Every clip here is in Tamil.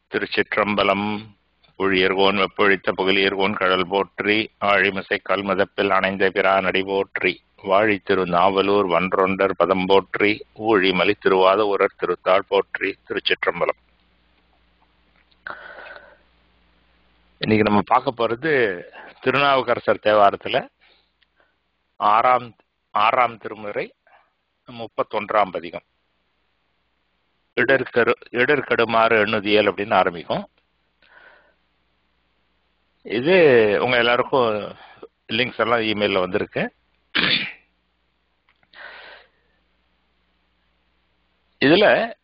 திருச்சிற்றம்பலம் புழியர்கோன் வெப்பொழித்த புகழியர்கோன் கடல் போற்றி ஆழிமிசை கல்மதப்பில் அணைந்த பிரானடி போற்றி வாழி திரு நாவலூர் வன்றொண்டர் பதம் போற்றி ஊழி மலி திருவாத உரர் திருத்தாள் போற்றி திருச்சிற்றம்பலம் இன்னைக்கு நம்ம பார்க்க போறது திருநாவுக்கரசர் தேவாரத்துல ஆறாம் ஆறாம் திருமுறை முப்பத்தொன்றாம் பதிகம் இடர்கரு இடர்கடுமாறு எண்ணுதியல் அப்படின்னு ஆரம்பிக்கும் இது உங்க எல்லாருக்கும் லிங்க்ஸ் எல்லாம் இமெயிலில் வந்திருக்கு இதுல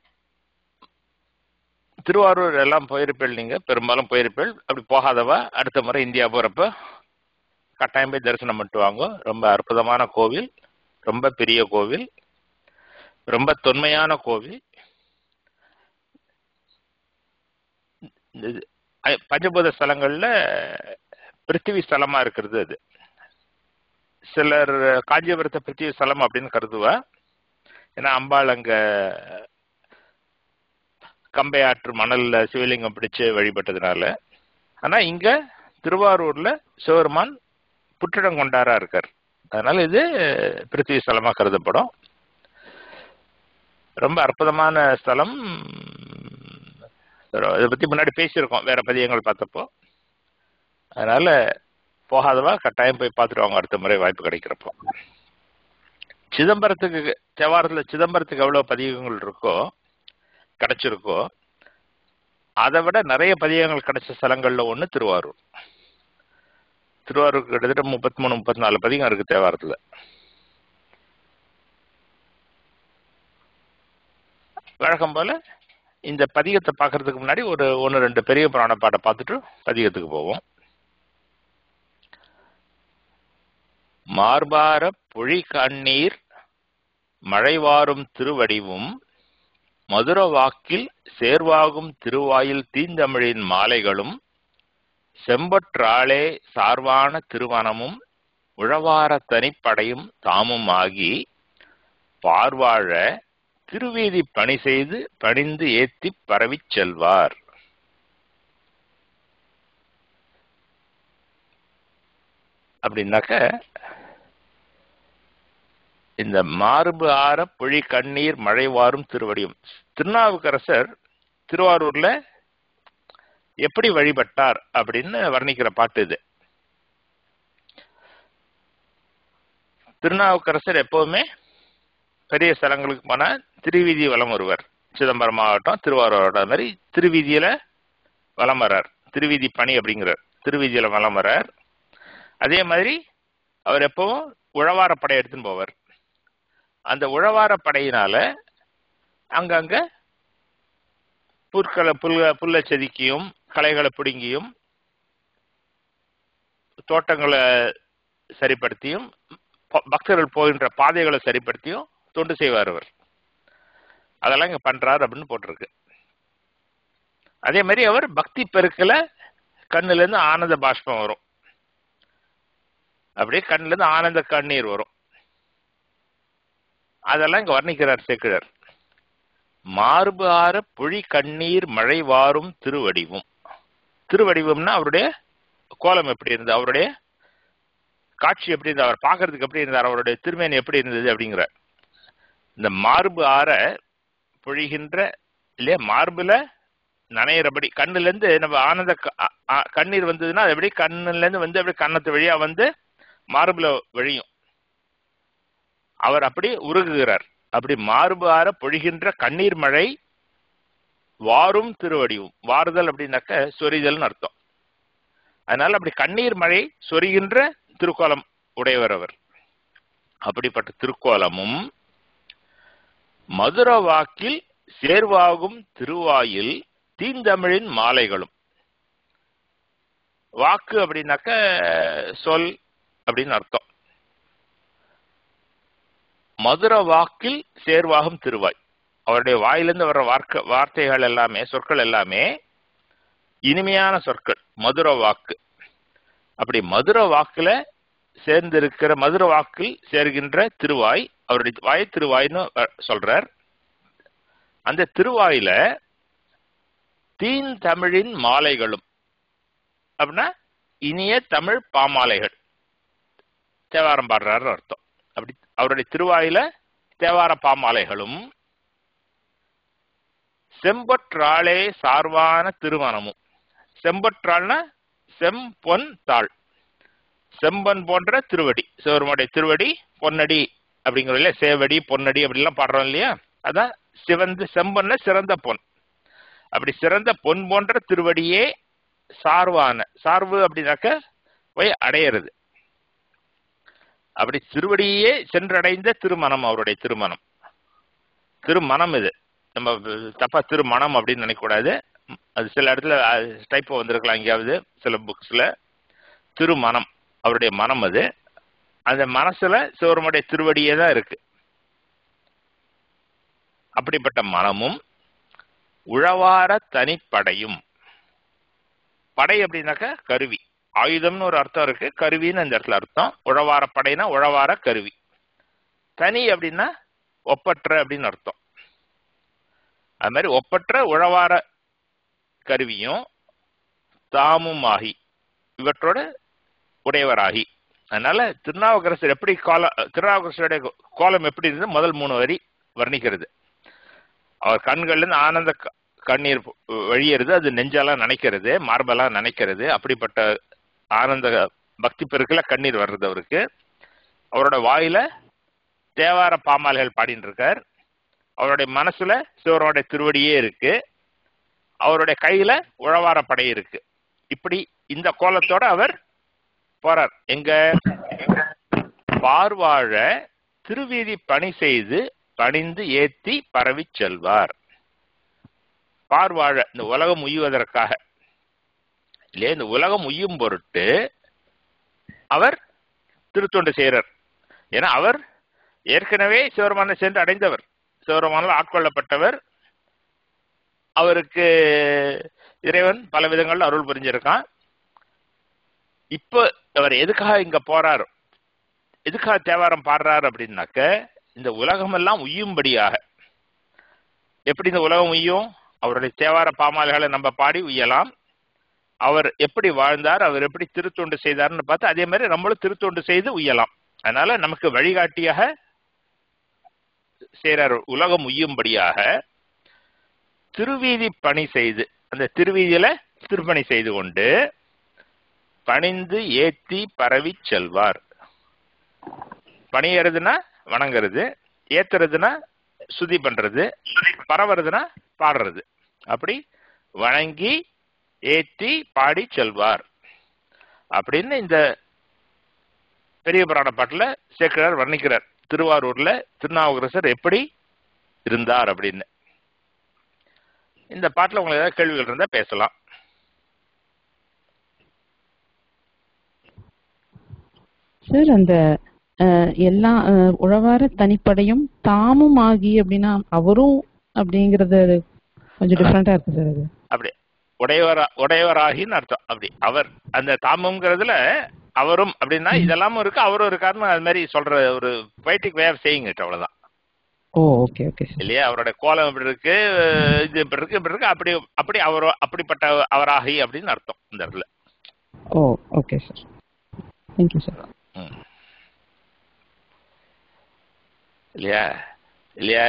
திருவாரூர் எல்லாம் போயிருப்பேள் நீங்க பெரும்பாலும் போயிருப்பேள் அப்படி போகாதவா அடுத்த முறை இந்தியா போறப்ப கட்டாயம் போய் தரிசனம் பண்ணிட்டு வாங்க ரொம்ப அற்புதமான கோவில் ரொம்ப பெரிய கோவில் ரொம்ப தொன்மையான கோவில் பஞ்சபூத ஸ்தலங்கள்ல பிருத்திவி ஸ்தலமா இருக்கிறது அது சிலர் காஞ்சிபுரத்தை பிருத்திவி ஸ்தலம் அப்படின்னு கருதுவா ஏன்னா அம்பாள் அங்க கம்பையாற்று மணல்ல சிவலிங்கம் பிடிச்சு வழிபட்டதுனால ஆனா இங்க திருவாரூர்ல சிவருமான் புற்றிடம் கொண்டாரா இருக்கார் அதனால இது பிருத்திவி ஸ்தலமா கருதப்படும் ரொம்ப அற்புதமான ஸ்தலம் இதை பத்தி முன்னாடி பேசியிருக்கோம் வேற பதியங்கள் பார்த்தப்போ அதனால போகாதவா கட்டாயம் போய் பார்த்துட்டு வாங்க அடுத்த முறை வாய்ப்பு கிடைக்கிறப்போ சிதம்பரத்துக்கு தேவாரத்துல சிதம்பரத்துக்கு எவ்வளவு பதிகங்கள் இருக்கோ கிடைச்சிருக்கோ அதை விட நிறைய பதிகங்கள் கிடைச்ச ஸ்தலங்கள்ல ஒண்ணு திருவாரூர் திருவாரூர் கிட்டத்தட்ட முப்பத்தி மூணு முப்பத்தி நாலு பதிகம் இருக்கு தேவாரத்துல வழக்கம் போல இந்த பதிகத்தை பார்க்கறதுக்கு முன்னாடி ஒரு ஒன்று ரெண்டு பெரிய புராண பாட்டை பார்த்துட்டு பதிகத்துக்கு போவோம் மார்பார பொழி கண்ணீர் மழைவாரும் திருவடிவும் மதுர வாக்கில் சேர்வாகும் திருவாயில் தீந்தமிழின் மாலைகளும் செம்பற்றாளே சார்வான திருவனமும் உழவார தனிப்படையும் தாமும் ஆகி பார்வாழ திருவீதி பணி செய்து பணிந்து ஏத்தி பரவிச் செல்வார் அப்படின்னாக்க இந்த மார்பு ஆற பொழி கண்ணீர் மழை வாரும் திருவடியும் திருநாவுக்கரசர் திருவாரூர்ல எப்படி வழிபட்டார் அப்படின்னு வர்ணிக்கிற பாட்டு இது திருநாவுக்கரசர் எப்பவுமே பெரிய ஸ்தலங்களுக்கு போனா திருவீதி வலம் வருவார் சிதம்பரம் மாவட்டம் திருவாரூர் மாதிரி திருவீதியில வலம் வர்றார் திருவீதி பணி அப்படிங்கிறார் திருவீதியில வலம் வர்றார் அதே மாதிரி அவர் எப்பவும் உழவார படை எடுத்துன்னு போவார் அந்த உழவார படையினால அங்கங்க புற்களை புல்ல புல்ல செதுக்கியும் களைகளை பிடுங்கியும் தோட்டங்களை சரிப்படுத்தியும் பக்தர்கள் போகின்ற பாதைகளை சரிப்படுத்தியும் தொண்டு செய்வார் அவர் அதெல்லாம் இங்க பண்றாரு அப்படின்னு போட்டிருக்கு அதே மாதிரி அவர் பக்தி பெருக்கல கண்ணுல இருந்து ஆனந்த பாஷ்பம் வரும் அப்படியே கண்ணுல இருந்து ஆனந்த கண்ணீர் வரும் அதெல்லாம் இங்க வர்ணிக்கிறார் சேக்கிழர் மார்பு ஆற புழி கண்ணீர் மழை வாரும் திருவடிவும் திருவடிவம்னா அவருடைய கோலம் எப்படி இருந்தது அவருடைய காட்சி எப்படி இருந்தது அவர் பார்க்கறதுக்கு எப்படி இருந்தார் அவருடைய திருமேனி எப்படி இருந்தது அப்படிங்கிற இந்த மார்பு ஆற பொழிகின்ற இல்லையா மார்புல நனையிறபடி கண்ணுல இருந்து நம்ம ஆனந்த கண்ணீர் வந்ததுன்னா அது எப்படி கண்ணுல இருந்து வந்து அப்படி கண்ணத்து வழியா வந்து மார்புல வழியும் அவர் அப்படி உருகுகிறார் அப்படி மார்பு ஆற பொழிகின்ற கண்ணீர் மழை வாரும் திருவடியும் வாருதல் அப்படின்னாக்க சொரிதல்னு அர்த்தம் அதனால அப்படி கண்ணீர் மழை சொரிகின்ற திருக்கோலம் உடையவர் அவர் அப்படிப்பட்ட திருக்கோலமும் மதுர வாக்கில் சேர்வாகும் திருவாயில் தீந்தமிழின் மாலைகளும் வாக்கு அப்படின்னாக்க சொல் அப்படின்னு அர்த்தம் மதுர வாக்கில் சேர்வாகும் திருவாய் அவருடைய வாயிலிருந்து வர்ற வார்க்க வார்த்தைகள் எல்லாமே சொற்கள் எல்லாமே இனிமையான சொற்கள் மதுர வாக்கு அப்படி மதுர வாக்குல சேர்ந்திருக்கிற மதுர வாக்கில் சேர்கின்ற திருவாய் அவருடைய வாய் திருவாய்னு சொல்றார் அந்த திருவாயில தீன் தமிழின் மாலைகளும் அப்படின்னா இனிய தமிழ் பாமாலைகள் தேவாரம் பாடுறாரு அர்த்தம் அப்படி அவருடைய திருவாயில தேவார பாமாலைகளும் செம்பொற்றாளே சார்வான திருமணமும் செம்பொற்றாள்னா செம்பொன் தாள் செம்பன் போன்ற திருவடி சிவருமாடைய திருவடி பொன்னடி அப்படிங்கிறோம் இல்லையா சேவடி பொன்னடி அப்படிலாம் பாடுறோம் இல்லையா அதான் சிவந்து செம்பொன்ன சிறந்த பொன் அப்படி சிறந்த பொன் போன்ற திருவடியே சார்வான சார்பு அப்படின்னாக்க போய் அடையிறது அப்படி திருவடியே சென்றடைந்த திருமணம் அவருடைய திருமணம் திருமணம் இது நம்ம தப்பா திருமணம் அப்படின்னு நினைக்கக்கூடாது அது சில இடத்துல டைப் வந்திருக்கலாம் எங்கேயாவது சில புக்ஸ்ல திருமணம் அவருடைய மனம் அது அந்த மனசுல சிவருமுடைய திருவடியே தான் இருக்கு அப்படிப்பட்ட மனமும் உழவார தனிப்படையும் படை அப்படின்னாக்க கருவி ஆயுதம்னு ஒரு அர்த்தம் இருக்கு கருவின்னு அந்த இடத்துல அர்த்தம் உழவார படைனா உழவார கருவி தனி அப்படின்னா ஒப்பற்ற அப்படின்னு அர்த்தம் அது மாதிரி ஒப்பற்ற உழவார கருவியும் தாமும் ஆகி இவற்றோட உடையவராகி அதனால திருநாவுக்கரசர் எப்படி கோலம் திருநாவுக்கரசருடைய கோலம் எப்படி இருந்தது முதல் மூணு வரி வர்ணிக்கிறது அவர் கண்கள்ல இருந்து ஆனந்த கண்ணீர் வழியறது அது நெஞ்செல்லாம் நினைக்கிறது மார்பெல்லாம் நினைக்கிறது அப்படிப்பட்ட ஆனந்த பக்தி பெருக்கில கண்ணீர் வர்றது அவருக்கு அவரோட வாயில தேவார பாமாலைகள் பாடிட்டு இருக்கார் அவருடைய மனசுல சிவரோட திருவடியே இருக்கு அவருடைய கையில உழவார படை இருக்கு இப்படி இந்த கோலத்தோட அவர் போறார் எங்க பார்வாழ திருவீதி பணி செய்து பணிந்து ஏத்தி பரவி செல்வார் பார்வாழ இந்த உலகம் உய்வதற்காக இல்லையா இந்த உலகம் உய்யும் பொருட்டு அவர் திருத்தொண்டு செய்கிறார் ஏன்னா அவர் ஏற்கனவே சிவருமான சென்று அடைந்தவர் சிவருமானால் ஆட்கொள்ளப்பட்டவர் அவருக்கு இறைவன் பல விதங்கள்ல அருள் புரிஞ்சிருக்கான் இப்போ அவர் எதுக்காக இங்க போறாரு எதுக்காக தேவாரம் பாடுறாரு அப்படின்னாக்க இந்த உலகமெல்லாம் உய்யும்படியாக எப்படி இந்த உலகம் உய்யும் அவருடைய தேவார பாமாலைகளை நம்ம பாடி உய்யலாம் அவர் எப்படி வாழ்ந்தார் அவர் எப்படி திருத்தொண்டு செய்தார்னு பார்த்து அதே மாதிரி நம்மளும் திருத்தொண்டு செய்து உய்யலாம் அதனால நமக்கு வழிகாட்டியாக செய்கிறார் உலகம் உய்யும்படியாக திருவீதி பணி செய்து அந்த திருவீதியில திருப்பணி செய்து கொண்டு பணிந்து ஏத்தி பரவி செல்வார் பணியறதுன்னா வணங்குறது ஏத்துறதுன்னா சுதி பண்றது பரவுறதுன்னா பாடுறது அப்படி வணங்கி ஏத்தி பாடி செல்வார் அப்படின்னு இந்த பெரிய புராண பாட்டில் சேக்கிரார் வர்ணிக்கிறார் திருவாரூர்ல திருநாவுக்கரசர் எப்படி இருந்தார் அப்படின்னு இந்த பாட்டில் உங்களுக்கு ஏதாவது கேள்விகள் இருந்தா பேசலாம் சார் அந்த எல்லா உழவார தனிப்படையும் தாமும் ஆகி அப்படின்னா அவரும் அப்படிங்கறது கொஞ்சம் டிஃப்ரெண்டா இருக்கு சார் அது அப்படி உடையவரா உடையவராகின்னு அர்த்தம் அப்படி அவர் அந்த தாமுங்கிறதுல அவரும் அப்படின்னா இதெல்லாமும் இருக்கு அவரும் இருக்காருன்னு அது மாதிரி சொல்ற ஒரு poetic way of saying it அவ்வளவுதான் ஓ ஓகே ஓகே சார் இல்லையா அவரோட கோலம் இப்படி இருக்கு இது இப்படி இருக்கு இப்படி இருக்கு அப்படி அப்படி அவர் அப்படிப்பட்ட அவராகி அப்படின்னு அர்த்தம் இந்த இடத்துல oh okay sir thank you sir இல்லையா இல்லையா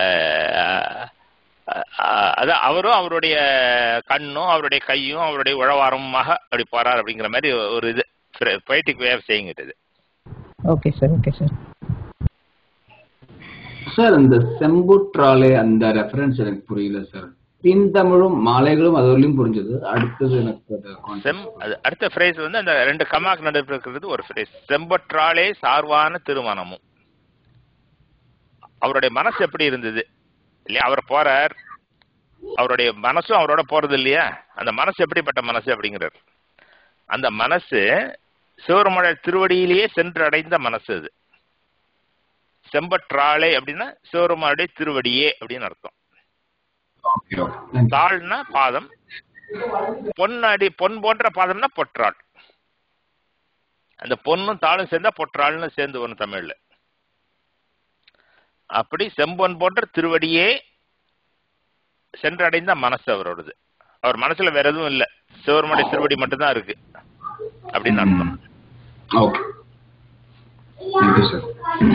அதான் அவரும் அவருடைய கண்ணும் அவருடைய கையும் அவருடைய உழவாரமாக அப்படி போறார் அப்படிங்கிற மாதிரி ஒரு இது poetic way of saying it இது okay sir okay sir sir இந்த செம்புற்றாலே அந்த ரெஃபரன்ஸ் எனக்கு புரியல சார் பின்தமிழும் மாலைகளும் அது வரலையும் புரிஞ்சது அடுத்தது எனக்கு செம் அது அடுத்த ஃப்ரேஸ் வந்து அந்த ரெண்டு கமாக் நடுவில் இருக்கிறது ஒரு ஃப்ரேஸ் செம்பற்றாலே சார்வான திருமணமும் அவருடைய மனசு எப்படி இருந்தது இல்லையா அவர் போறார் அவருடைய மனசும் அவரோட போறது இல்லையா அந்த மனசு எப்படிப்பட்ட மனசு அப்படிங்கிறார் அந்த மனசு சிவருமலை திருவடியிலேயே சென்று அடைந்த மனசு அது செம்பற்றாளே அப்படின்னா சிவருமானுடைய திருவடியே அப்படின்னு அர்த்தம் தாள்னா பாதம் பொன்னடி பொன் போன்ற பாதம்னா பொற்றாள் அந்த பொண்ணும் தாளும் சேர்ந்தா பொற்றாள்னு சேர்ந்து வரும் தமிழ்ல அப்படி செம்பொன் போன்ற திருவடியே சென்றடைந்த மனசு அவரோடது அவர் மனசுல வேற எதுவும் இல்ல சிவருமடை திருவடி மட்டும்தான் இருக்கு அப்படின்னு அர்த்தம் ஓகே தேங்க்யூ சார்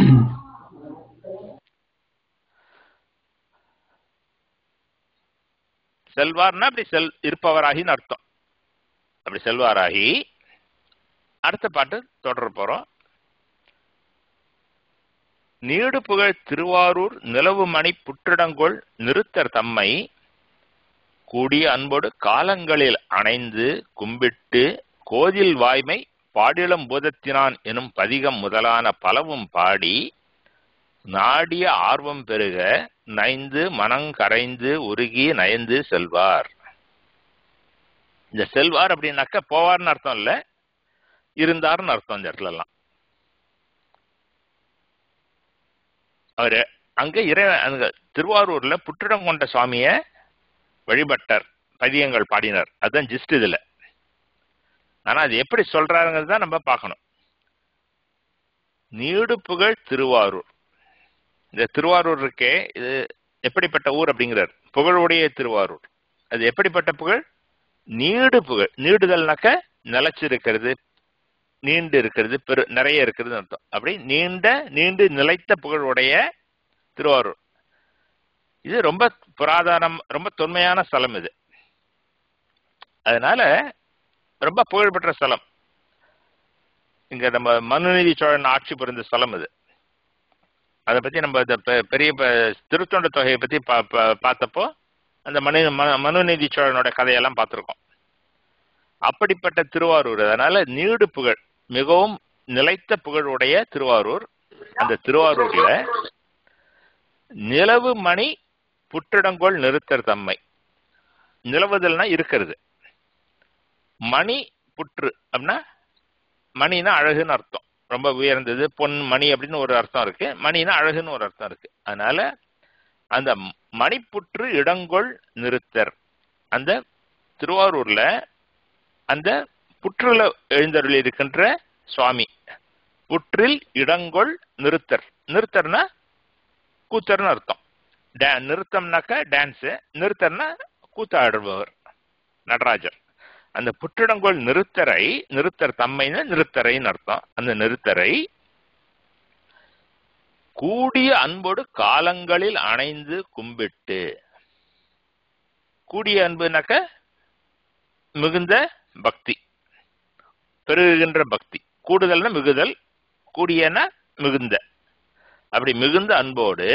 செல்வார்னா அப்படி செல் இருப்பவராகின்னு அர்த்தம் அப்படி செல்வாராகி அடுத்த பாட்டு தொடர போறோம் நீடு புகழ் திருவாரூர் நிலவு மணி புற்றிடங்கொள் நிறுத்தர் தம்மை கூடிய அன்போடு காலங்களில் அணைந்து கும்பிட்டு கோதில் வாய்மை பாடிளம் பூதத்தினான் எனும் பதிகம் முதலான பலவும் பாடி நாடிய ஆர்வம் பெருக நைந்து மனங்கரைந்து உருகி நயந்து செல்வார் இந்த செல்வார் அப்படின்னாக்க போவார்னு அர்த்தம் இல்ல இருந்தார்னு அர்த்தம் இந்த இடத்துல எல்லாம் அவரு அங்க இறை அங்க திருவாரூர்ல புற்றிடம் கொண்ட சுவாமிய வழிபட்டார் பதியங்கள் பாடினார் அதுதான் ஜிஸ்ட் இதுல ஆனா அது எப்படி சொல்றாருங்கிறது தான் நம்ம பார்க்கணும் நீடு புகழ் திருவாரூர் இந்த திருவாரூர் இருக்கே இது எப்படிப்பட்ட ஊர் அப்படிங்கிறார் புகழுடைய திருவாரூர் அது எப்படிப்பட்ட புகழ் நீடு புகழ் நீடுதல்னாக்க நிலைச்சிருக்கிறது நீண்டு இருக்கிறது பெரு நிறைய இருக்கிறது அர்த்தம் அப்படி நீண்ட நீண்டு நிலைத்த புகழுடைய திருவாரூர் இது ரொம்ப புராதனம் ரொம்ப தொன்மையான ஸ்தலம் இது அதனால ரொம்ப புகழ்பெற்ற ஸ்தலம் இங்க நம்ம மனுநீதி சோழன் ஆட்சி புரிந்த ஸ்தலம் இது அதை பத்தி நம்ம இந்த பெ- பெரிய ப- திருத்தொண்ட தொகையை பத்தி பா- பா- பார்த்தப்போ அந்த மனு ம- மனுநீதி சோழனோட கதையெல்லாம் பார்த்திருக்கோம் அப்படிப்பட்ட திருவாரூர் அதனால நீடு புகழ் மிகவும் நிலைத்த புகழுடைய திருவாரூர் அந்த திருவாரூர்ல நிலவு மணி புற்றிடங்கோள் நிறுத்தர் தம்மை நிலவுதல்னா இருக்கிறது மணி புற்று அப்படின்னா மணினா அழகுன்னு அர்த்தம் ரொம்ப உயர்ந்தது பொன் மணி அப்படின்னு ஒரு அர்த்தம் இருக்கு மணினா அழகுன்னு ஒரு அர்த்தம் இருக்கு அதனால அந்த மணிப்புற்று இடங்கொள் நிறுத்தர் அந்த திருவாரூர்ல அந்த புற்றுல எழுந்தருளி இருக்கின்ற சுவாமி புற்றில் இடங்கொள் நிறுத்தர் நிறுத்தர்னா கூத்தர்னு அர்த்தம் டே நிறுத்தம்னாக்க டான்ஸ் நிறுத்தர்னா கூத்தாடுபவர் நடராஜர் அந்த புற்றிடங்கோள் நிறுத்தரை நிறுத்தர் தம்மைன்னு நிறுத்தரைன்னு அர்த்தம் அந்த நிறுத்தரை கூடிய அன்போடு காலங்களில் அணைந்து கும்பிட்டு கூடிய அன்புனாக்க மிகுந்த பக்தி பெருகுகின்ற பக்தி கூடுதல்னா மிகுதல் கூடியன மிகுந்த அப்படி மிகுந்த அன்போடு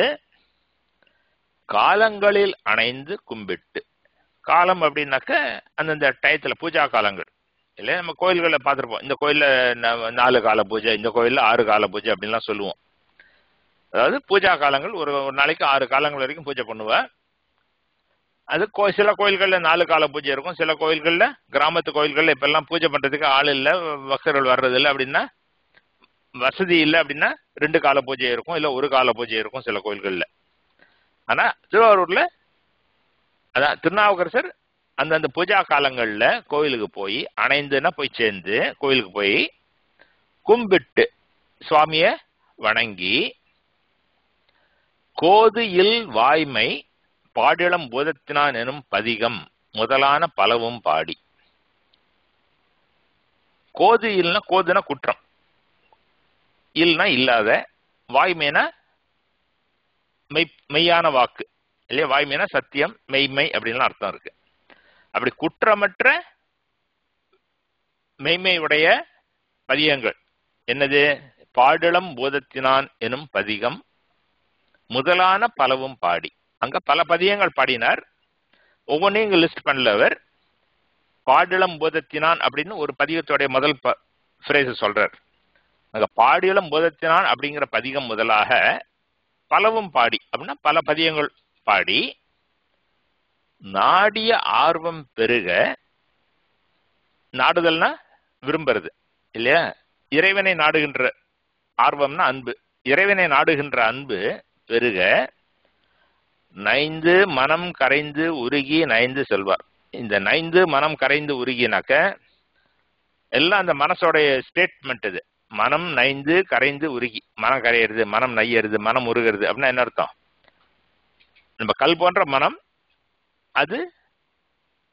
காலங்களில் அணைந்து கும்பிட்டு காலம் அப்படின்னாக்க அந்தந்த டயத்துல பூஜா காலங்கள் இல்லை நம்ம கோயில்களில் பார்த்துருப்போம் இந்த கோயில்ல ந- நாலு கால பூஜை இந்த கோயில்ல ஆறு கால பூஜை அப்படின்லாம் சொல்லுவோம் அதாவது பூஜா காலங்கள் ஒரு ஒரு நாளைக்கு ஆறு காலங்கள் வரைக்கும் பூஜை பண்ணுவேன் அது கோ சில கோயில்கள்ல நாலு கால பூஜை இருக்கும் சில கோயில்கள்ல கிராமத்து கோயில்கள்ல இப்ப எல்லாம் பூஜை பண்றதுக்கு ஆள் இல்ல பக்தர்கள் வர்றது இல்லை அப்படின்னா வசதி இல்லை அப்படின்னா ரெண்டு கால பூஜை இருக்கும் இல்ல ஒரு கால பூஜை இருக்கும் சில கோயில்கள்ல ஆனா திருவாரூர்ல அதான் திருநாவுக்கரசர் அந்தந்த பூஜா காலங்கள்ல கோயிலுக்கு போய் அணைந்துன்னா போய் சேர்ந்து கோயிலுக்கு போய் கும்பிட்டு சுவாமிய வணங்கி கோது இல் வாய்மை பாடிளம் பூதத்தினான் எனும் பதிகம் முதலான பலவும் பாடி கோது இல்னா கோதுனா குற்றம் இல்னா இல்லாத வாய்மைனா மெய் மெய்யான வாக்கு இல்லையா வாய்மைனா சத்தியம் மெய்மை அப்படின்லாம் அர்த்தம் இருக்கு அப்படி குற்றமற்ற மெய்மையுடைய பதியங்கள் என்னது பாடிளம் பூதத்தினான் எனும் பதிகம் முதலான பலவும் பாடி அங்க பல பதியங்கள் பாடினார் ஒவ்வொன்றையும் இங்க லிஸ்ட் பண்ணல அவர் பாடிளம் பூதத்தினான் அப்படின்னு ஒரு பதிகத்தோடைய முதல் ஃப்ரேஸ் சொல்றார் அங்க பாடிளம் பூதத்தினான் அப்படிங்கிற பதிகம் முதலாக பலவும் பாடி அப்படின்னா பல பதியங்கள் பாடி நாடிய ஆர்வம் பெருக நாடுதல்னா விரும்புறது இல்லையா இறைவனை நாடுகின்ற ஆர்வம்னா அன்பு இறைவனை நாடுகின்ற அன்பு பெருக நைந்து மனம் கரைந்து உருகி நைந்து செல்வார் இந்த நைந்து மனம் கரைந்து உருகினாக்க எல்லாம் அந்த மனசோடைய ஸ்டேட்மெண்ட் இது மனம் நைந்து கரைந்து உருகி மனம் கரையிறது மனம் நையறது மனம் உருகிறது அப்படின்னா என்ன அர்த்தம் நம்ம கல் போன்ற மனம் அது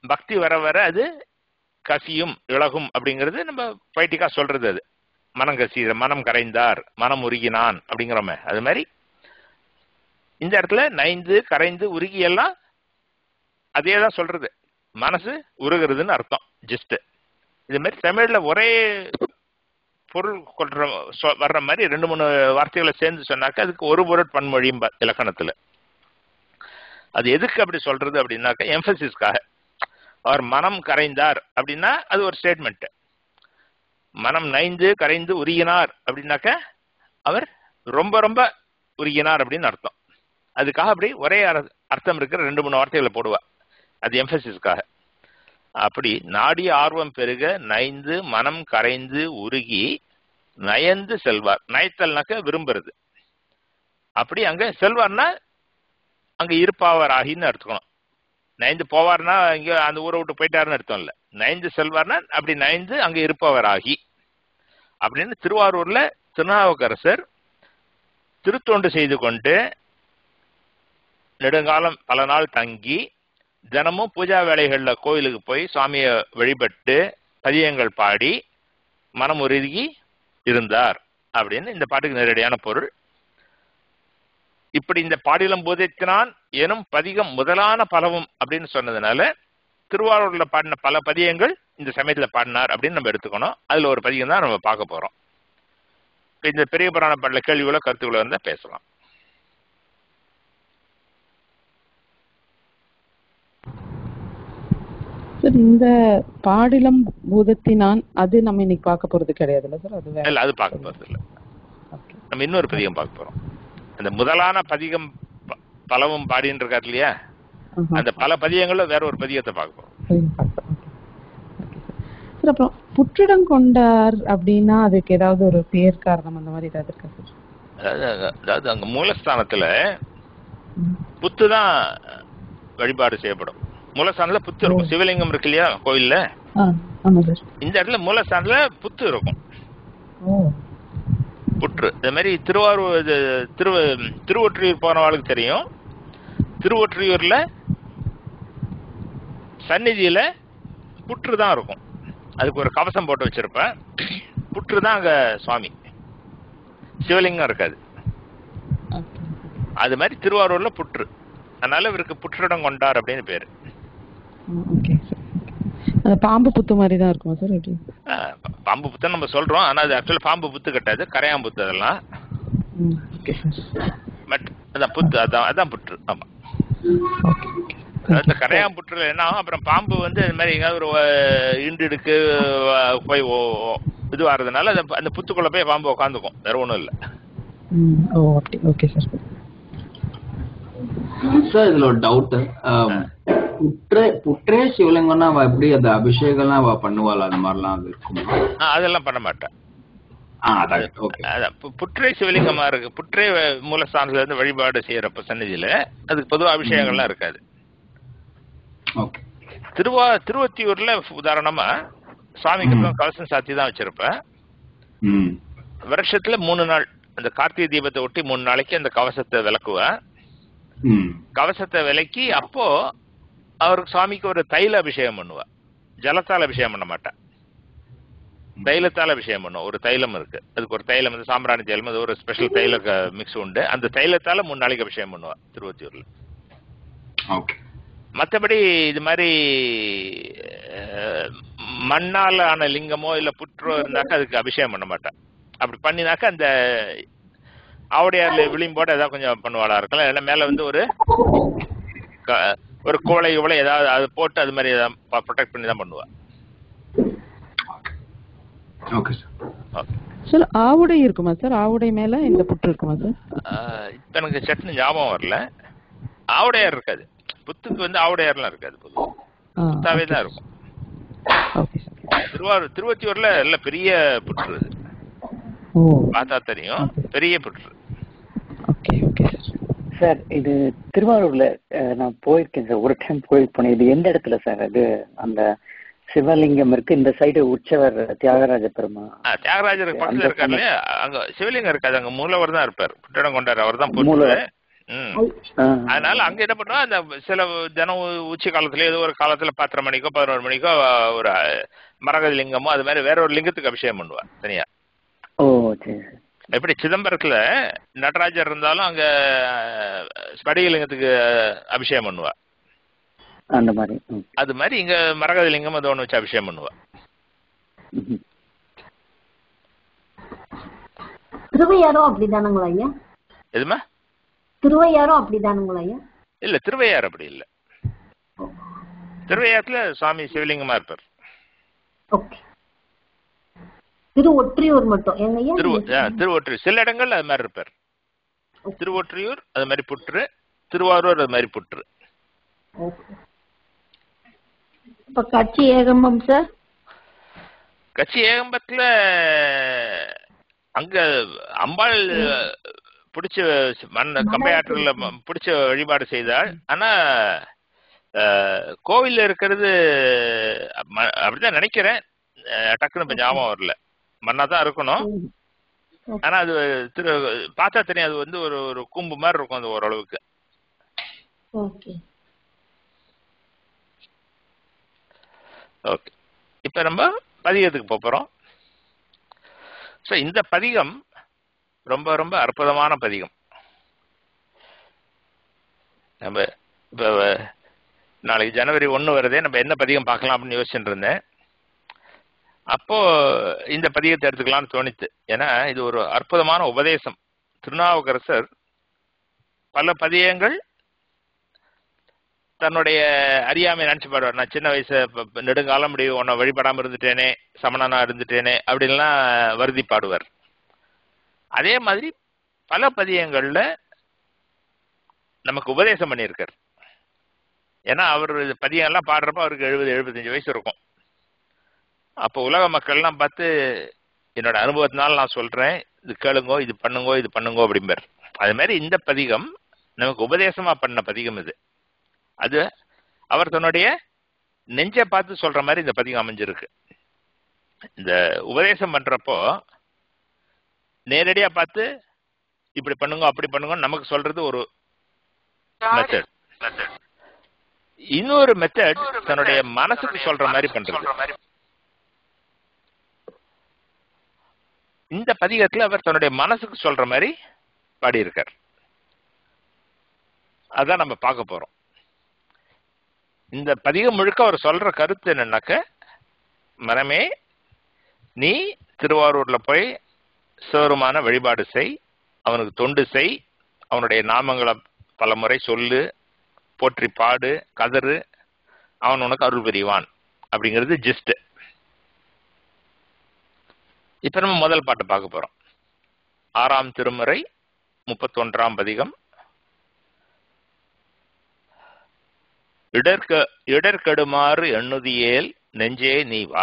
பக்தி வர வர அது கசியும் இழகும் அப்படிங்கிறது நம்ம பைட்டிக்கா சொல்றது அது மனம் கசி மனம் கரைந்தார் மனம் உருகினான் அப்படிங்கிறோமே அது மாதிரி இந்த இடத்துல நைந்து கரைந்து உருகி எல்லாம் அதே தான் சொல்றது மனசு உருகிறதுன்னு அர்த்தம் ஜஸ்ட் இது மாதிரி தமிழ்ல ஒரே பொருள் கொள்ற சொ- வர்ற மாதிரி ரெண்டு மூணு வார்த்தைகளை சேர்ந்து சொன்னாக்க அதுக்கு ஒரு பொருள் பன்மொழியும் ப- இலக்கணத்துல அது எதுக்கு அப்படி சொல்றது அப்படின்னாக்க எம்பசிஸ்க்காக அவர் மனம் கரைந்தார் அப்படின்னா அது ஒரு ஸ்டேட்மெண்ட் மனம் நைந்து கரைந்து உருகினார் அப்படின்னாக்க அவர் ரொம்ப ரொம்ப உருகினார் அப்படின்னு அர்த்தம் அதுக்காக அப்படி ஒரே அர- அர்த்தம் இருக்கிற ரெண்டு மூணு வார்த்தைகளை போடுவா அது எம்பசிஸ்க்காக அப்படி நாடி ஆர்வம் பெருக நைந்து மனம் கரைந்து உருகி நயந்து செல்வார் நயத்தல்னாக்க விரும்புறது அப்படி அங்க செல்வார்னா அங்க இருப்பாவர் ஆகின்னு எடுத்துக்கணும் நயந்து போவார்னா இங்க அந்த ஊரை விட்டு போயிட்டாருன்னு அர்த்தம் இல்ல நயந்து செல்வார்னா அப்படி நயந்து அங்க இருப்பவர் ஆகி அப்படின்னு திருவாரூர்ல திருநாவுக்கரசர் திருத்தொண்டு செய்து கொண்டு நெடுங்காலம் பல நாள் தங்கி தினமும் பூஜா வேலைகள்ல கோயிலுக்கு போய் சுவாமியை வழிபட்டு பதியங்கள் பாடி மனம் உருகி இருந்தார் அப்படின்னு இந்த பாட்டுக்கு நேரடியான பொருள் இப்படி இந்த பாடிலம் போதித்தினான் எனும் பதிகம் முதலான பலவும் அப்படின்னு சொன்னதுனால திருவாரூர்ல பாடின பல பதியங்கள் இந்த சமயத்துல பாடினார் அப்படின்னு நம்ம எடுத்துக்கணும் அதுல ஒரு பதிகம் தான் நம்ம பார்க்க போறோம் இப்ப இந்த பெரிய புராண பாடல கேள்விகளோ கருத்துக்களோ இருந்தா பேசலாம் சார் இந்த பாடிலம் பூதத்தினான் அது நம்ம இன்னைக்கு பார்க்க போறது கிடையாதுல்ல சார் அது வேற இல்ல அது பார்க்க போறது இல்ல Okay. நம்ம இன்னொரு பதிகம் பார்க்க போறோம் அந்த முதலான பதிகம் ப- பலவும் பாடின்னு இருக்காரு இல்லையா ஆஹா. அந்த பல பதியங்கள்ல வேற ஒரு பதிகத்தை பார்க்க போறோம் சரிங்க, பார்க்கலாம். Okay. Okay, sir. சார் அப்புறம் புற்றிடம் கொண்டார் அப்படின்னா அதுக்கு ஏதாவது ஒரு பேர் காரணம் அந்த மாதிரி ஏதாவது இருக்கா சார் அதாவது அதாவது அங்க மூலஸ்தானத்துல ம். புத்து தான் வழிபாடு செய்யப்படும் மூலஸ்தானத்துல புத்து இருக்கும் சிவலிங்கம் இருக்கு இல்லையா கோயில்ல ஆ ஆமா சார் இந்த இடத்துல மூலஸ்தானத்துல புத்து இருக்கும் ஓ புற்று இந்த மாதிரி திருவாரூர் இது திரு திருவொற்றியூர் போனவாளுக்கு தெரியும் திருவொற்றியூர்ல சந்நிதியில புற்று தான் இருக்கும் அதுக்கு ஒரு கவசம் போட்டு வச்சிருப்பேன் புற்று தான் அங்க சுவாமி சிவலிங்கம் இருக்காது ஓகே அது மாதிரி திருவாரூர்ல புற்று அதனால இவருக்கு புற்றிடம் கொண்டார் அப்படின்னு பேரு ஓகே சார் அந்த பாம்பு புத்து மாதிரி தான் இருக்குமா சார் எப்படி ஆஹ் பா- பாம்பு புத்து நம்ம சொல்றோம் ஆனா அது ஆக்சுவலா பாம்பு புத்து கட்டாது கரையான் புத்து அதெல்லாம் ம் ஓகே சார் பட் அதான் புத்து அதான் அதான் புற்று ஆமா ஓகே அதாவது இந்த கரையான் புற்றுல என்ன ஆகும் அப்புறம் பாம்பு வந்து இந்த மாதிரி எங்கேயாவது ஒரு அஹ், இண்டு இடுக்கு அஹ், போய் ஓ- ஓ- இது வர்றதுனால அந்த அந்த புத்துக்குள்ள போய் பாம்பு உட்காந்துக்கும் வேற ஒண்ணும் இல்ல ம் ஓ அப்படி ஓகே சார் சார் இதுல ஒரு டவுட் புற்றே புற்றே சிவலிங்கம்னா அவ எப்படி அந்த அபிஷேகம்லாம் அவ பண்ணுவாள் அந்த மாதிரிலாம் அது இருக்குமா ஆஹ், அதெல்லாம் பண்ண மாட்டேன் ஆ அதான் ஓகே அதான் பு- புற்றே சிவலிங்கமா இருக்கு புற்றே வ- மூலஸ்தானத்துல இருந்து வழிபாடு செய்யறப்ப சன்னதியில அதுக்கு பொதுவா அபிஷேகம்லாம் இருக்காது ஓகே திருவா திருவத்தியூர்ல உதாரணமா சுவாமிக்கு ம். அப்புறம் கலசம் சாத்தி தான் வச்சிருப்பேன் ம் வருஷத்துல மூணு நாள் அந்த கார்த்திகை தீபத்தை ஒட்டி மூணு நாளைக்கு அந்த கவசத்தை விளக்குவேன் ம் கவசத்தை விலக்கி அப்போ அவருக்கு சுவாமிக்கு ஒரு தைல அபிஷேகம் பண்ணுவா ஜலத்தால் அபிஷேகம் பண்ண மாட்டேன் தைலத்தால் அபிஷேகம் பண்ணுவோம் ஒரு தைலம் இருக்கு அதுக்கு ஒரு தைலம் வந்து சாம்பிராணி தைலம் அது ஒரு ஸ்பெஷல் தைல மிக்ஸ் உண்டு அந்த தைலத்தால மூணு நாளைக்கு அபிஷேகம் பண்ணுவா திருவத்தியூர்ல ஓகே மற்றபடி இது மாதிரி அஹ், மண்ணால் ஆன லிங்கமோ இல்ல புற்றோ இருந்தாக்கா அதுக்கு அபிஷேகம் பண்ண மாட்டேன் அப்படி பண்ணினாக்கா அந்த ஆவுடையார்ல விளிம்போட ஏதாவது கொஞ்சம் பண்ணுவாளா இருக்கலாம் இல்லைன்னா மேல வந்து ஒரு க- ஒரு குவளை குவளை ஏதாவது அது போட்டு அது மாதிரி ப்ரொடெக்ட் பண்ணி தான் பண்ணுவா ஓகே சார் ஓகே சார் ஆவுடை இருக்குமா சார் ஆவுடை மேல இந்த புற்று இருக்குமா சார் இப்போ எனக்கு சட்னி ஞாபகம் வரல ஆவுடையார் இருக்காது புத்துக்கு வந்து ஆவுடையார்லாம் இருக்காது பொதுவா ஆ புத்தாவே தான் இருக்கும் ஓகே சார் திருவாரூர் திருவத்தியூர்ல நல்ல பெரிய புற்று அது ஓ பார்த்தா தெரியும் பெரிய புற்று ஓகே ஓகே சார் சார் இது திருவாரூர்ல அஹ், நான் போயிருக்கேன் சார் ஒரு டைம் கோயில் போனேன் இது எந்த இடத்துல சார் அது அந்த சிவலிங்கம் இருக்கு இந்த சைடு உற்சவர் தியாகராஜ பெருமா ஆ, தியாகராஜருக்கு பக்கத்துல அந்த இருக்காரு இல்லையா அங்க சிவலிங்கம் இருக்காது அங்க மூலவர் தான் இருப்பார் புட்டடம் கொண்டார் அவர் தான் புற்று மூலவர். ம் ஆ. அதனால அங்க என்ன பண்ணுவா அந்த சில தினம் உ- உச்சி காலத்துல ஏதோ ஒரு காலத்துல பத்தரை மணிக்கோ பதினோரு மணிக்கோ ஒரு அஹ், மரகத லிங்கமோ அது மாதிரி வேற ஒரு லிங்கத்துக்கு அபிஷேகம் பண்ணுவா தனியா ஓ சரி சரி எப்படி சிதம்பரத்துல நடராஜர் இருந்தாலும் அங்க அஹ், ஸ்படிக லிங்கத்துக்கு அபிஷேகம் பண்ணுவா அந்த மாதிரி ம். அது மாதிரி இங்க மரகத லிங்கம் அது ஒண்ணு வச்சு அபிஷேகம் பண்ணுவா ம்ஹும். திருவையாரும் அப்படிதானுங்களா ஐயா எதுமா திருவையாரும் அப்படிதானுங்களா ஐயா இல்ல திருவையார் அப்படி இல்ல திருவையாத்துல சுவாமி சிவலிங்கமா இருப்பார் ஓகே திரு ஒற்றியூர் மட்டும் ஏங்க ஐயா திரு நீங்க ஆ, திருவொற்றியூர் சில இடங்கள்ல அது மாதிரி இருப்பார் திருவொற்றியூர் அது மாதிரி புற்று திருவாரூர் அது மாதிரி புற்று ஓகே இப்ப கட்சி ஏகம்பம் சார் கட்சி ஏகம்பத்துல அங்க அம்பாள் பிடிச்ச மண் கம்பையாற்றல பிடிச்ச வழிபாடு செய்தாள் ஆனா அஹ், கோவில்ல இருக்கிறது ம- அப்படிதான் நினைக்கிறேன் அஹ், டக்குன்னு இப்ப ஞாபகம் வரல மண்ணா தான் இருக்கணும் ஆனா அது திரு பார்த்தா தெரியும் அது வந்து ஒரு ஒரு கூம்பு மாதிரி இருக்கும் அது ஓரளவுக்கு ஓகே ஓகே இப்ப நம்ம பதிகத்துக்கு போப் போறோம் ஸோ இந்த பதிகம் ரொம்ப ரொம்ப அற்புதமான பதிகம் நம்ம இப்போ நாளைக்கு ஜனவரி ஒன்று வருதே நம்ம என்ன பதிகம் பார்க்கலாம் அப்படின்னு யோசிச்சுட்டு இருந்தேன் அப்போ இந்த பதிகத்தை எடுத்துக்கலாம்னு தோணித்து ஏன்னா இது ஒரு அற்புதமான உபதேசம் திருநாவுக்கரசர் பல பதியங்கள் தன்னுடைய அறியாமை நினைச்சு பாடுவார் நான் சின்ன வயசு ப- ப- நெடுங்காலம் முடியும் உன்னை வழிபடாம இருந்துட்டேனே சமணனா இருந்துட்டேனே அப்படின்லாம் வருதி பாடுவார் அதே மாதிரி பல பதியங்கள்ல நமக்கு உபதேசம் பண்ணியிருக்கார் ஏன்னா அவர் இது பதியங்கள்லாம் பாடுறப்ப அவருக்கு எழுபது எழுபத்தஞ்சு வயசு இருக்கும் அப்போ உலக மக்கள்லாம் பார்த்து என்னோட அனுபவத்தினால நான் சொல்றேன் இது கேளுங்கோ இது பண்ணுங்கோ இது பண்ணுங்கோ அப்படிம்பார் அது மாதிரி இந்த பதிகம் நமக்கு உபதேசமா பண்ண பதிகம் இது அது அவர் தன்னுடைய நெஞ்சை பார்த்து சொல்ற மாதிரி இந்த பதிகம் அமைஞ்சிருக்கு இந்த உபதேசம் பண்றப்போ நேரடியா பார்த்து இப்படி பண்ணுங்க அப்படி பண்ணுங்க நமக்கு சொல்றது ஒரு மெத்தட் இன்னொரு மெத்தட் தன்னுடைய மனசுக்கு சொல்ற மாதிரி பண்றது இந்த பதிகத்துல அவர் தன்னுடைய மனசுக்கு சொல்ற மாதிரி பாடியிருக்கார் அதான் நம்ம பார்க்க போறோம் இந்த பதிகம் முழுக்க அவர் சொல்ற கருத்து என்னன்னாக்க மனமே நீ திருவாரூர்ல போய் சிவருமான வழிபாடு செய் அவனுக்கு தொண்டு செய் அவனுடைய நாமங்களை பலமுறை சொல்லு போற்றி பாடு கதறு அவன் உனக்கு அருள் புரிவான் அப்படிங்கிறது ஜிஸ்ட் இப்ப நம்ம முதல் பாட்டு பார்க்க போறோம் ஆறாம் திருமுறை முப்பத்தொன்றாம் பதிகம் இடர்க இடர்கடுமாறு எண்ணுதியேல் நெஞ்சே நீ வா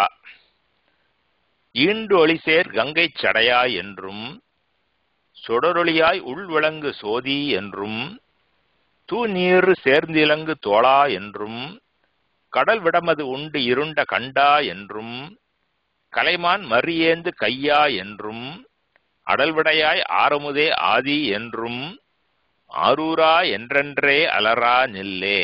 ஈண்டு ஒளிசேர் கங்கைச் சடையாய் என்றும் சுடரொளியாய் உள்விளங்கு சோதி என்றும் தூநீறு சேர்ந்திலங்கு தோளா என்றும் கடல் விடமது உண்டு இருண்ட கண்டா என்றும் கலைமான் மறியேந்து கையா என்றும் அடல்விடையாய் ஆரமுதே ஆதி என்றும் ஆரூரா என்றென்றே அலரா நில்லே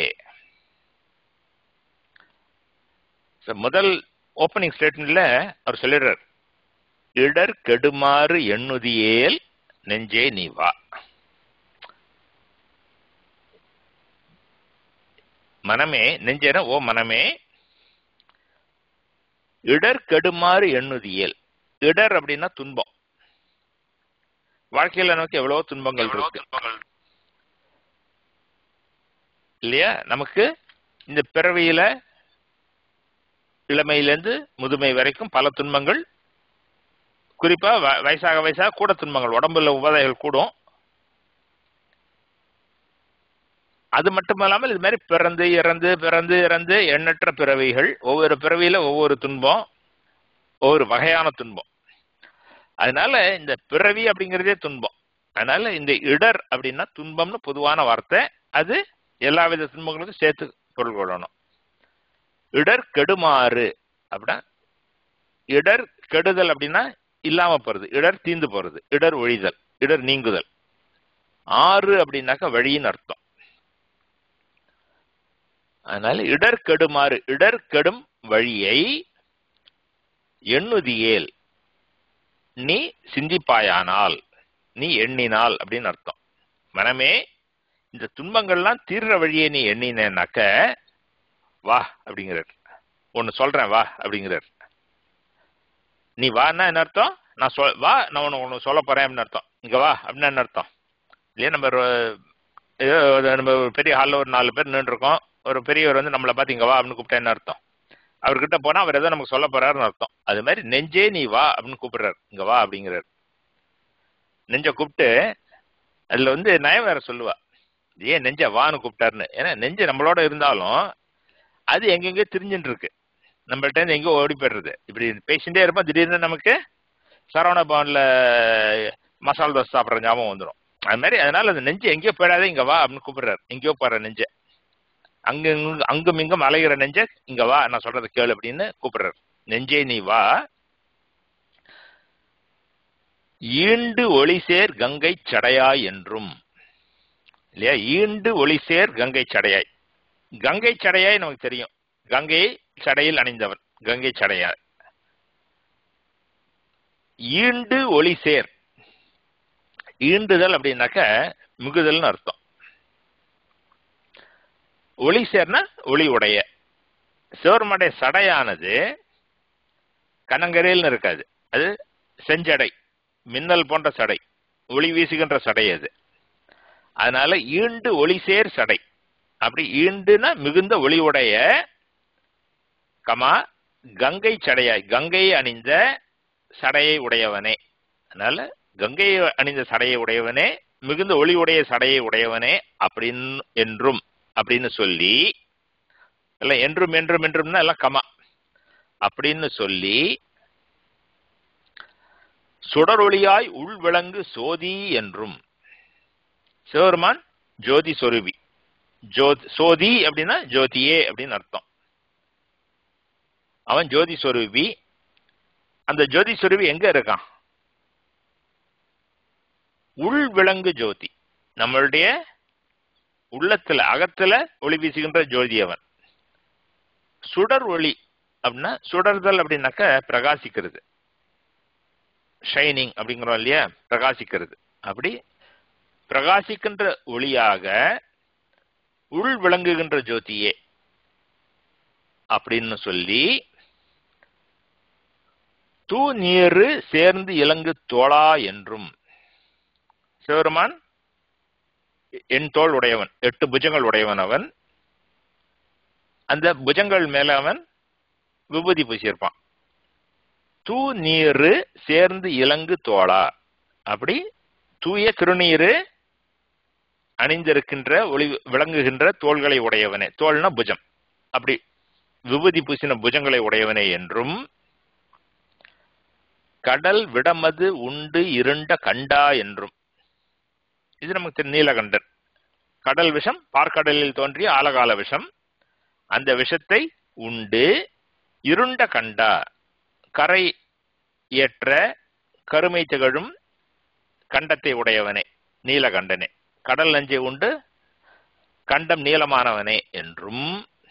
So, முதல் ஓப்பனிங் ஸ்டேட்மெண்ட்ல அவர் சொல்லிடுறார் இடர் கெடுமாறு எண்ணுதியேல் நெஞ்சே நீ வா மனமே நெஞ்சேன ஓ மனமே இடர் கெடுமாறு எண்ணுதியேல் இடர் அப்படின்னா துன்பம் வாழ்க்கையில நமக்கு எவ்வளவோ துன்பங்கள் இருக்கு இல்லையா நமக்கு இந்த பிறவியில இளமையிலேருந்து முதுமை வரைக்கும் பல துன்பங்கள் குறிப்பா வ- வயசாக வயசாக கூட துன்பங்கள் உடம்புல உபாதைகள் கூடும் அது மட்டும் இல்லாமல் இது மாதிரி பிறந்து இறந்து பிறந்து இறந்து எண்ணற்ற பிறவிகள் ஒவ்வொரு பிறவியில ஒவ்வொரு துன்பம் ஒவ்வொரு வகையான துன்பம் அதனால இந்த பிறவி அப்படிங்கிறதே துன்பம் அதனால இந்த இடர் அப்படின்னா துன்பம்னு பொதுவான வார்த்தை அது எல்லா வித துன்பங்களுக்கும் சேர்த்து பொருள் கொள்ளணும் இடர் கெடுமாறு அப்படின்னா இடர் கெடுதல் அப்படின்னா இல்லாம போறது இடர் தீந்து போறது இடர் ஒழிதல் இடர் நீங்குதல் ஆறு அப்படின்னாக்க வழின்னு அர்த்தம் அதனால இடர் கெடுமாறு இடர் கெடும் வழியை எண்ணுதியேல் நீ சிந்திப்பாயானால் நீ எண்ணினால் அப்படின்னு அர்த்தம் மனமே இந்த துன்பங்கள்லாம் தீர்ற வழியை நீ எண்ணினேனாக்க வா அப்படிங்கிறார் ஒன்னு சொல்றேன் வா அப்படிங்கிறார் நீ வான்னா என்ன அர்த்தம் நான் சொல் வா நான் உனக்கு ஒன்று சொல்ல போறேன் அப்படின்னு அர்த்தம் இங்க வா அப்படின்னு என்ன அர்த்தம் இல்லையா நம்ம ஒரு- ஏதோ ஒரு நம்ம ஒரு பெரிய ஹாலில் ஒரு நாலு பேர் நின்றுருக்கோம் ஒரு பெரியவர் வந்து நம்மளை பார்த்து இங்க வா அப்படின்னு கூப்பிட்டா என்ன அர்த்தம் அவர்கிட்ட போனா அவர் ஏதோ நமக்கு சொல்ல போறாருன்னு அர்த்தம் அது மாதிரி நெஞ்சே நீ வா அப்படின்னு கூப்பிடுறாரு இங்க வா அப்படிங்கிறாரு நெஞ்ச கூப்பிட்டு அதுல வந்து நயம் வேற சொல்லுவா ஏன் நெஞ்ச வான்னு கூப்பிட்டாருன்னு ஏன்னா நெஞ்சு நம்மளோட இருந்தாலும் அது எங்கெங்கயோ திரிஞ்சுட்டு இருக்கு நம்மள்ட்ட இருந்து எங்கேயோ ஓடி போயிடுறது இப்படி பேசிட்டே இருப்போம் திடீர்னு நமக்கு சரவண பவன்ல மசால் தோசை சாப்பிட்ற ஞாபகம் வந்துடும் அது மாதிரி அதனால அந்த நெஞ்சு எங்கேயோ போயிடாதே இங்க வா அப்படின்னு கூப்பிடுறாரு எங்கேயோ போற நெஞ்ச அங்க இங்கு- அங்கும் இங்கும் அலைகிற நெஞ்ச இங்க வா நான் சொல்றதை கேளு அப்படின்னு கூப்பிடுறாரு நெஞ்சே நீ வா ஈண்டு ஒளிசேர் கங்கை சடையாய் என்றும் இல்லையா ஈண்டு ஒளிசேர் கங்கை சடையாய் கங்கை சடையாய் நமக்கு தெரியும் கங்கை சடையில் அணிந்தவன் கங்கை சடையாய் ஈண்டு ஒளிசேர் ஈண்டுதல் அப்படின்னாக்க மிகுதல்னு அர்த்தம் ஒளி சேர்னா ஒளி உடைய சிவருமடைய சடையானது கனங்கரையில் இருக்காது அது செஞ்சடை மின்னல் போன்ற சடை ஒளி வீசுகின்ற சடை அது அதனால ஈண்டு ஒளி சேர் சடை அப்படி ஈண்டுனா மிகுந்த ஒளி உடைய கமா கங்கை சடையாய் கங்கையை அணிந்த சடையை உடையவனே அதனால கங்கையை அணிந்த சடையை உடையவனே மிகுந்த ஒளி உடைய சடையை உடையவனே அப்படின்னு என்றும் அப்படின்னு சொல்லி எல்லாம் என்றும் என்றும் என்றும்னா எல்லாம் கமா அப்படின்னு சொல்லி சுடரொளியாய் உள்விளங்கு சோதி என்றும் சிவருமான் ஜோதி சொருபி ஜோத் சோதி அப்படின்னா ஜோதியே அப்படின்னு அர்த்தம் அவன் ஜோதி சொரூபி அந்த ஜோதி சொருவி எங்க இருக்கான் உள் விளங்கு ஜோதி நம்மளுடைய உள்ளத்துல அகத்துல ஒளி வீசுகின்ற ஜோதி அவன் சுடர் ஒளி அப்படின்னா சுடர்தல் அப்படின்னாக்க பிரகாசிக்கிறது ஷைனிங் அப்படிங்கிறோம் இல்லையா பிரகாசிக்கிறது அப்படி பிரகாசிக்கின்ற ஒளியாக உள் விளங்குகின்ற ஜோதியே அப்படின்னு சொல்லி தூ நீரு சேர்ந்து இலங்கு தோளா என்றும் சிவருமான் என் தோல் உடையவன் எட்டு புஜங்கள் உடையவன் அவன் அந்த புஜங்கள் மேல அவன் விபூதி பூசியிருப்பான் தூ நீரு சேர்ந்து இலங்கு தோளா அப்படி தூய திருநீரு அணிந்திருக்கின்ற ஒளி விளங்குகின்ற தோள்களை உடையவனே தோல்னா புஜம் அப்படி விபூதி பூசின புஜங்களை உடையவனே என்றும் கடல் விடமது உண்டு இருண்ட கண்டா என்றும் இது நமக்கு தெரியும் நீலகண்டர் கடல் விஷம் பார்க்கடலில் தோன்றிய ஆலகால விஷம் அந்த விஷத்தை உண்டு இருண்ட கண்டா கரை ஏற்ற கருமை திகழும் கண்டத்தை உடையவனே நீலகண்டனே கடல் நஞ்சை உண்டு கண்டம் நீளமானவனே என்றும்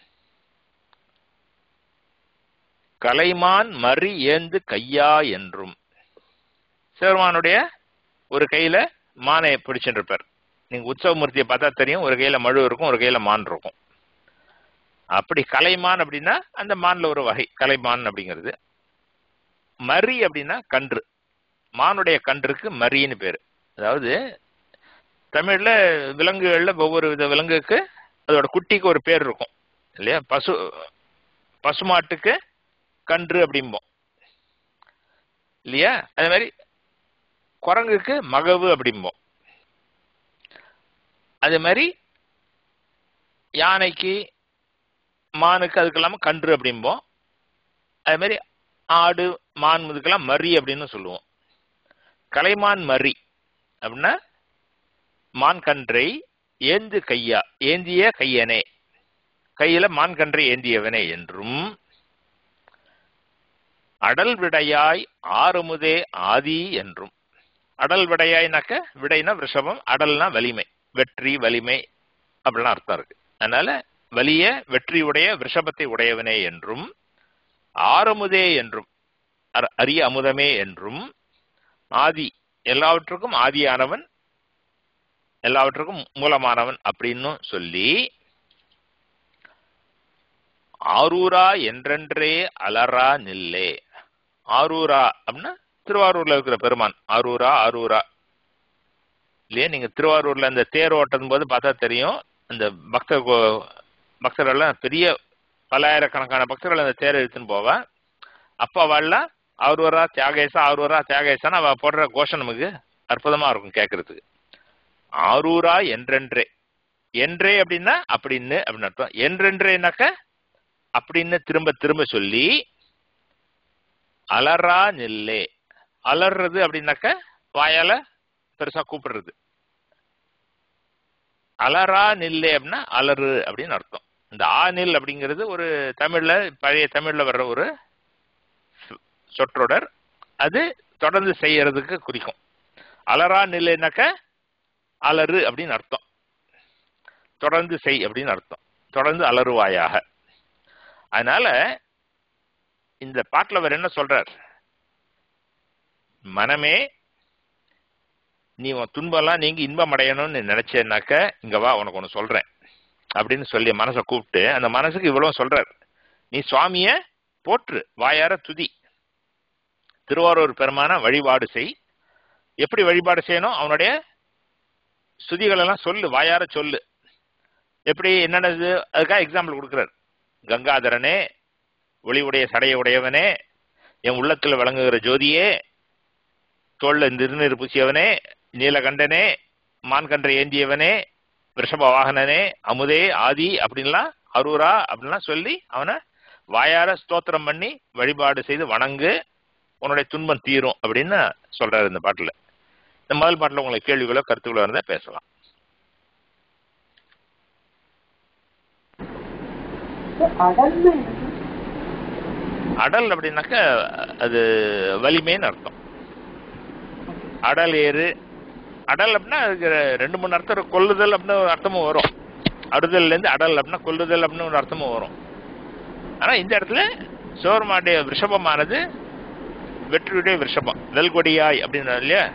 கலைமான் மறி ஏந்து கையா என்றும் சிவருமானுடைய ஒரு கையில மானை பிடிச்சுட்டு இருப்பார் நீங்க உற்சவமூர்த்தியை பார்த்தா தெரியும் ஒரு கையில மழு இருக்கும் ஒரு கையில மான் இருக்கும் அப்படி கலைமான் அப்படின்னா அந்த மான்ல ஒரு வகை கலைமான் அப்படிங்கிறது மரி அப்படின்னா கன்று மானுடைய கன்றுக்கு மரின்னு பேரு அதாவது தமிழ்ல விலங்குகள்ல ஒவ்வொரு வித விலங்குக்கு அதோட குட்டிக்கு ஒரு பேர் இருக்கும் இல்லையா பசு பசுமாட்டுக்கு கன்று அப்படிம்போம் இல்லையா அதே மாதிரி குரங்குக்கு மகவு அப்படிம்போம் அதே மாதிரி யானைக்கு மானுக்கு அதுக்கெல்லாம கன்று அப்படிம்போம் அதே மாதிரி ஆடு மான் இதுக்கெல்லாம் மரி அப்படின்னு சொல்லுவோம் கலைமான் மரி அப்படின்னா மான் கன்றை ஏந்து கையா ஏந்திய கையனே கையில மான் கன்றை ஏந்தியவனே என்றும் அடல் விடையாய் ஆறுமுதே ஆதி என்றும் அடல் விடையாய்னாக்க விடைனா ரிஷபம் அடல்னா வலிமை வெற்றி வலிமை அப்படிலாம் அர்த்தம் இருக்கு அதனால வலிய வெற்றியுடைய ரிஷபத்தை உடையவனே என்றும் ஆரமுதே என்றும் அர- அரிய அமுதமே என்றும் ஆதி எல்லாவற்றுக்கும் ஆதியானவன் எல்லாவற்றுக்கும் மூலமானவன் அப்படின்னும் சொல்லி ஆரூரா என்றென்றே அலரா நில்லே ஆரூரா அப்படின்னா திருவாரூர்ல இருக்கிற பெருமான் ஆரூரா ஆரூரா இல்லையா நீங்க திருவாரூர்ல அந்த தேர் ஓட்டும் போது பார்த்தா தெரியும் அந்த பக்தர் கோ- பக்தர்கள் எல்லாம் பெரிய பல்லாயிரக்கணக்கான பக்தர்கள் அந்த தேரை இழுத்துன்னு போவா அப்போ அவள்லாம் ஆரூரா தியாகேசா ஆரூரா தியாகேசான்னு அவ போடுற கோஷம் நமக்கு அற்புதமா இருக்கும் கேட்கறதுக்கு ஆரூரா என்றென்றே என்றே அப்படின்னா அப்படின்னு அப்படின்னு அர்த்தம் என்றென்றேனாக்க அப்படின்னு திரும்ப திரும்ப சொல்லி அலறா நில்லே அலறது அப்படின்னாக்க வாயால பெருசா கூப்பிடுறது அலறா நில்லே அப்படின்னா அலறு அப்படின்னு அர்த்தம் இந்த ஆ நில் அப்படிங்கிறது ஒரு தமிழ்ல பழைய தமிழ்ல வர்ற ஒரு சொ- சொற்றொடர் அது தொடர்ந்து செய்யறதுக்கு குறிக்கும் அலறா நில்லைனாக்க அலறு அப்படின்னு அர்த்தம் தொடர்ந்து செய் அப்படின்னு அர்த்தம் தொடர்ந்து அலறுவாயாக அதனால இந்த பாட்டுல அவர் என்ன சொல்றார் மனமே நீ உன் துன்பம்லாம் நீங்க இன்பம் அடையணும்னு நினைச்சேன்னாக்க இங்க வா உனக்கு ஒன்று சொல்றேன் அப்படின்னு சொல்லி மனசை கூப்பிட்டு அந்த மனசுக்கு இவ்வளவு சொல்றார் நீ சுவாமிய போற்று வாயார துதி திருவாரூர் பெருமான வழிபாடு செய் எப்படி வழிபாடு செய்யணும் அவனுடைய ஸ்துதிகள் எல்லாம் சொல்லு வாயார சொல்லு எப்படி என்னென்னது அதுக்காக எக்ஸாம்பிள் கொடுக்குறார் கங்காதரனே ஒளிவுடைய சடைய உடையவனே என் உள்ளத்துல விளங்குகிற ஜோதியே தோல்ல திருநீர் பூசியவனே நீலகண்டனே மான்கன்றை ஏந்தியவனே ரிஷப வாகனனே அமுதே ஆதி அப்படின்லாம் அரூரா அப்படின்லாம் சொல்லி அவனை வாயார ஸ்தோத்திரம் பண்ணி வழிபாடு செய்து வணங்கு உன்னுடைய துன்பம் தீரும் அப்படின்னு சொல்றாரு இந்த பாட்டுல இந்த முதல் பாட்டுல உங்களுக்கு கேள்விகளோ கருத்துக்களோ இருந்தா பேசலாம் அடல்னு என்னது? அடல் அப்படின்னாக்க அது வலிமைன்னு அர்த்தம் அடல் ஏறு அடல் அப்படின்னா அதுக்கு ரெண்டு மூணு அர்த்தம் இருக்கு. கொல்லுதல் அப்படின்னு ஒரு அர்த்தமும் வரும் அடுதல்ல இருந்து அடல் அப்படின்னா கொல்லுதல் அப்படின்னு ஒரு அர்த்தமும் வரும் ஆனா இந்த இடத்துல சிவருமானுடைய விஷபமானது வெற்றியுடைய விஷபம் வெல்கொடியாய் அப்படின்னு இல்லையா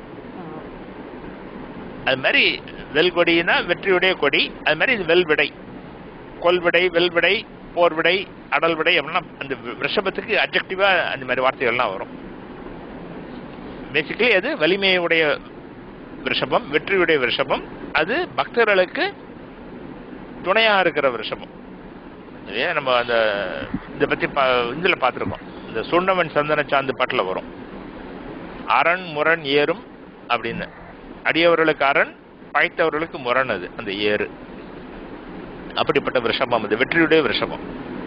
அது மாதிரி வெல்கொடினா வெற்றியுடைய கொடி அது மாதிரி இது வெல்விடை கொல்விடை வெல்விடை போர்விடை அடல் விடை அப்படின்னா அந்த ரிஷபத்துக்கு அப்ஜெக்டிவா அந்த மாதிரி வார்த்தைகள்லாம் வரும் பேசிக்கலி அது வலிமையுடைய ரிஷபம் வெற்றியுடைய ரிஷபம் அது பக்தர்களுக்கு துணையா இருக்கிற ரிஷபம் இல்லையா நம்ம அந்த இதை பத்தி பா இதுல பார்த்துருக்கோம் இந்த சுண்ணவன் சந்தன சாந்து பாட்டில் வரும் அரண் முரண் ஏறும் அப்படின்னு அடியவர்களுக்கு அரண் பழைத்தவர்களுக்கு முரண் அது அந்த ஏறு அப்படிப்பட்ட விஷமம் அது வெற்றியுடைய விஷமம்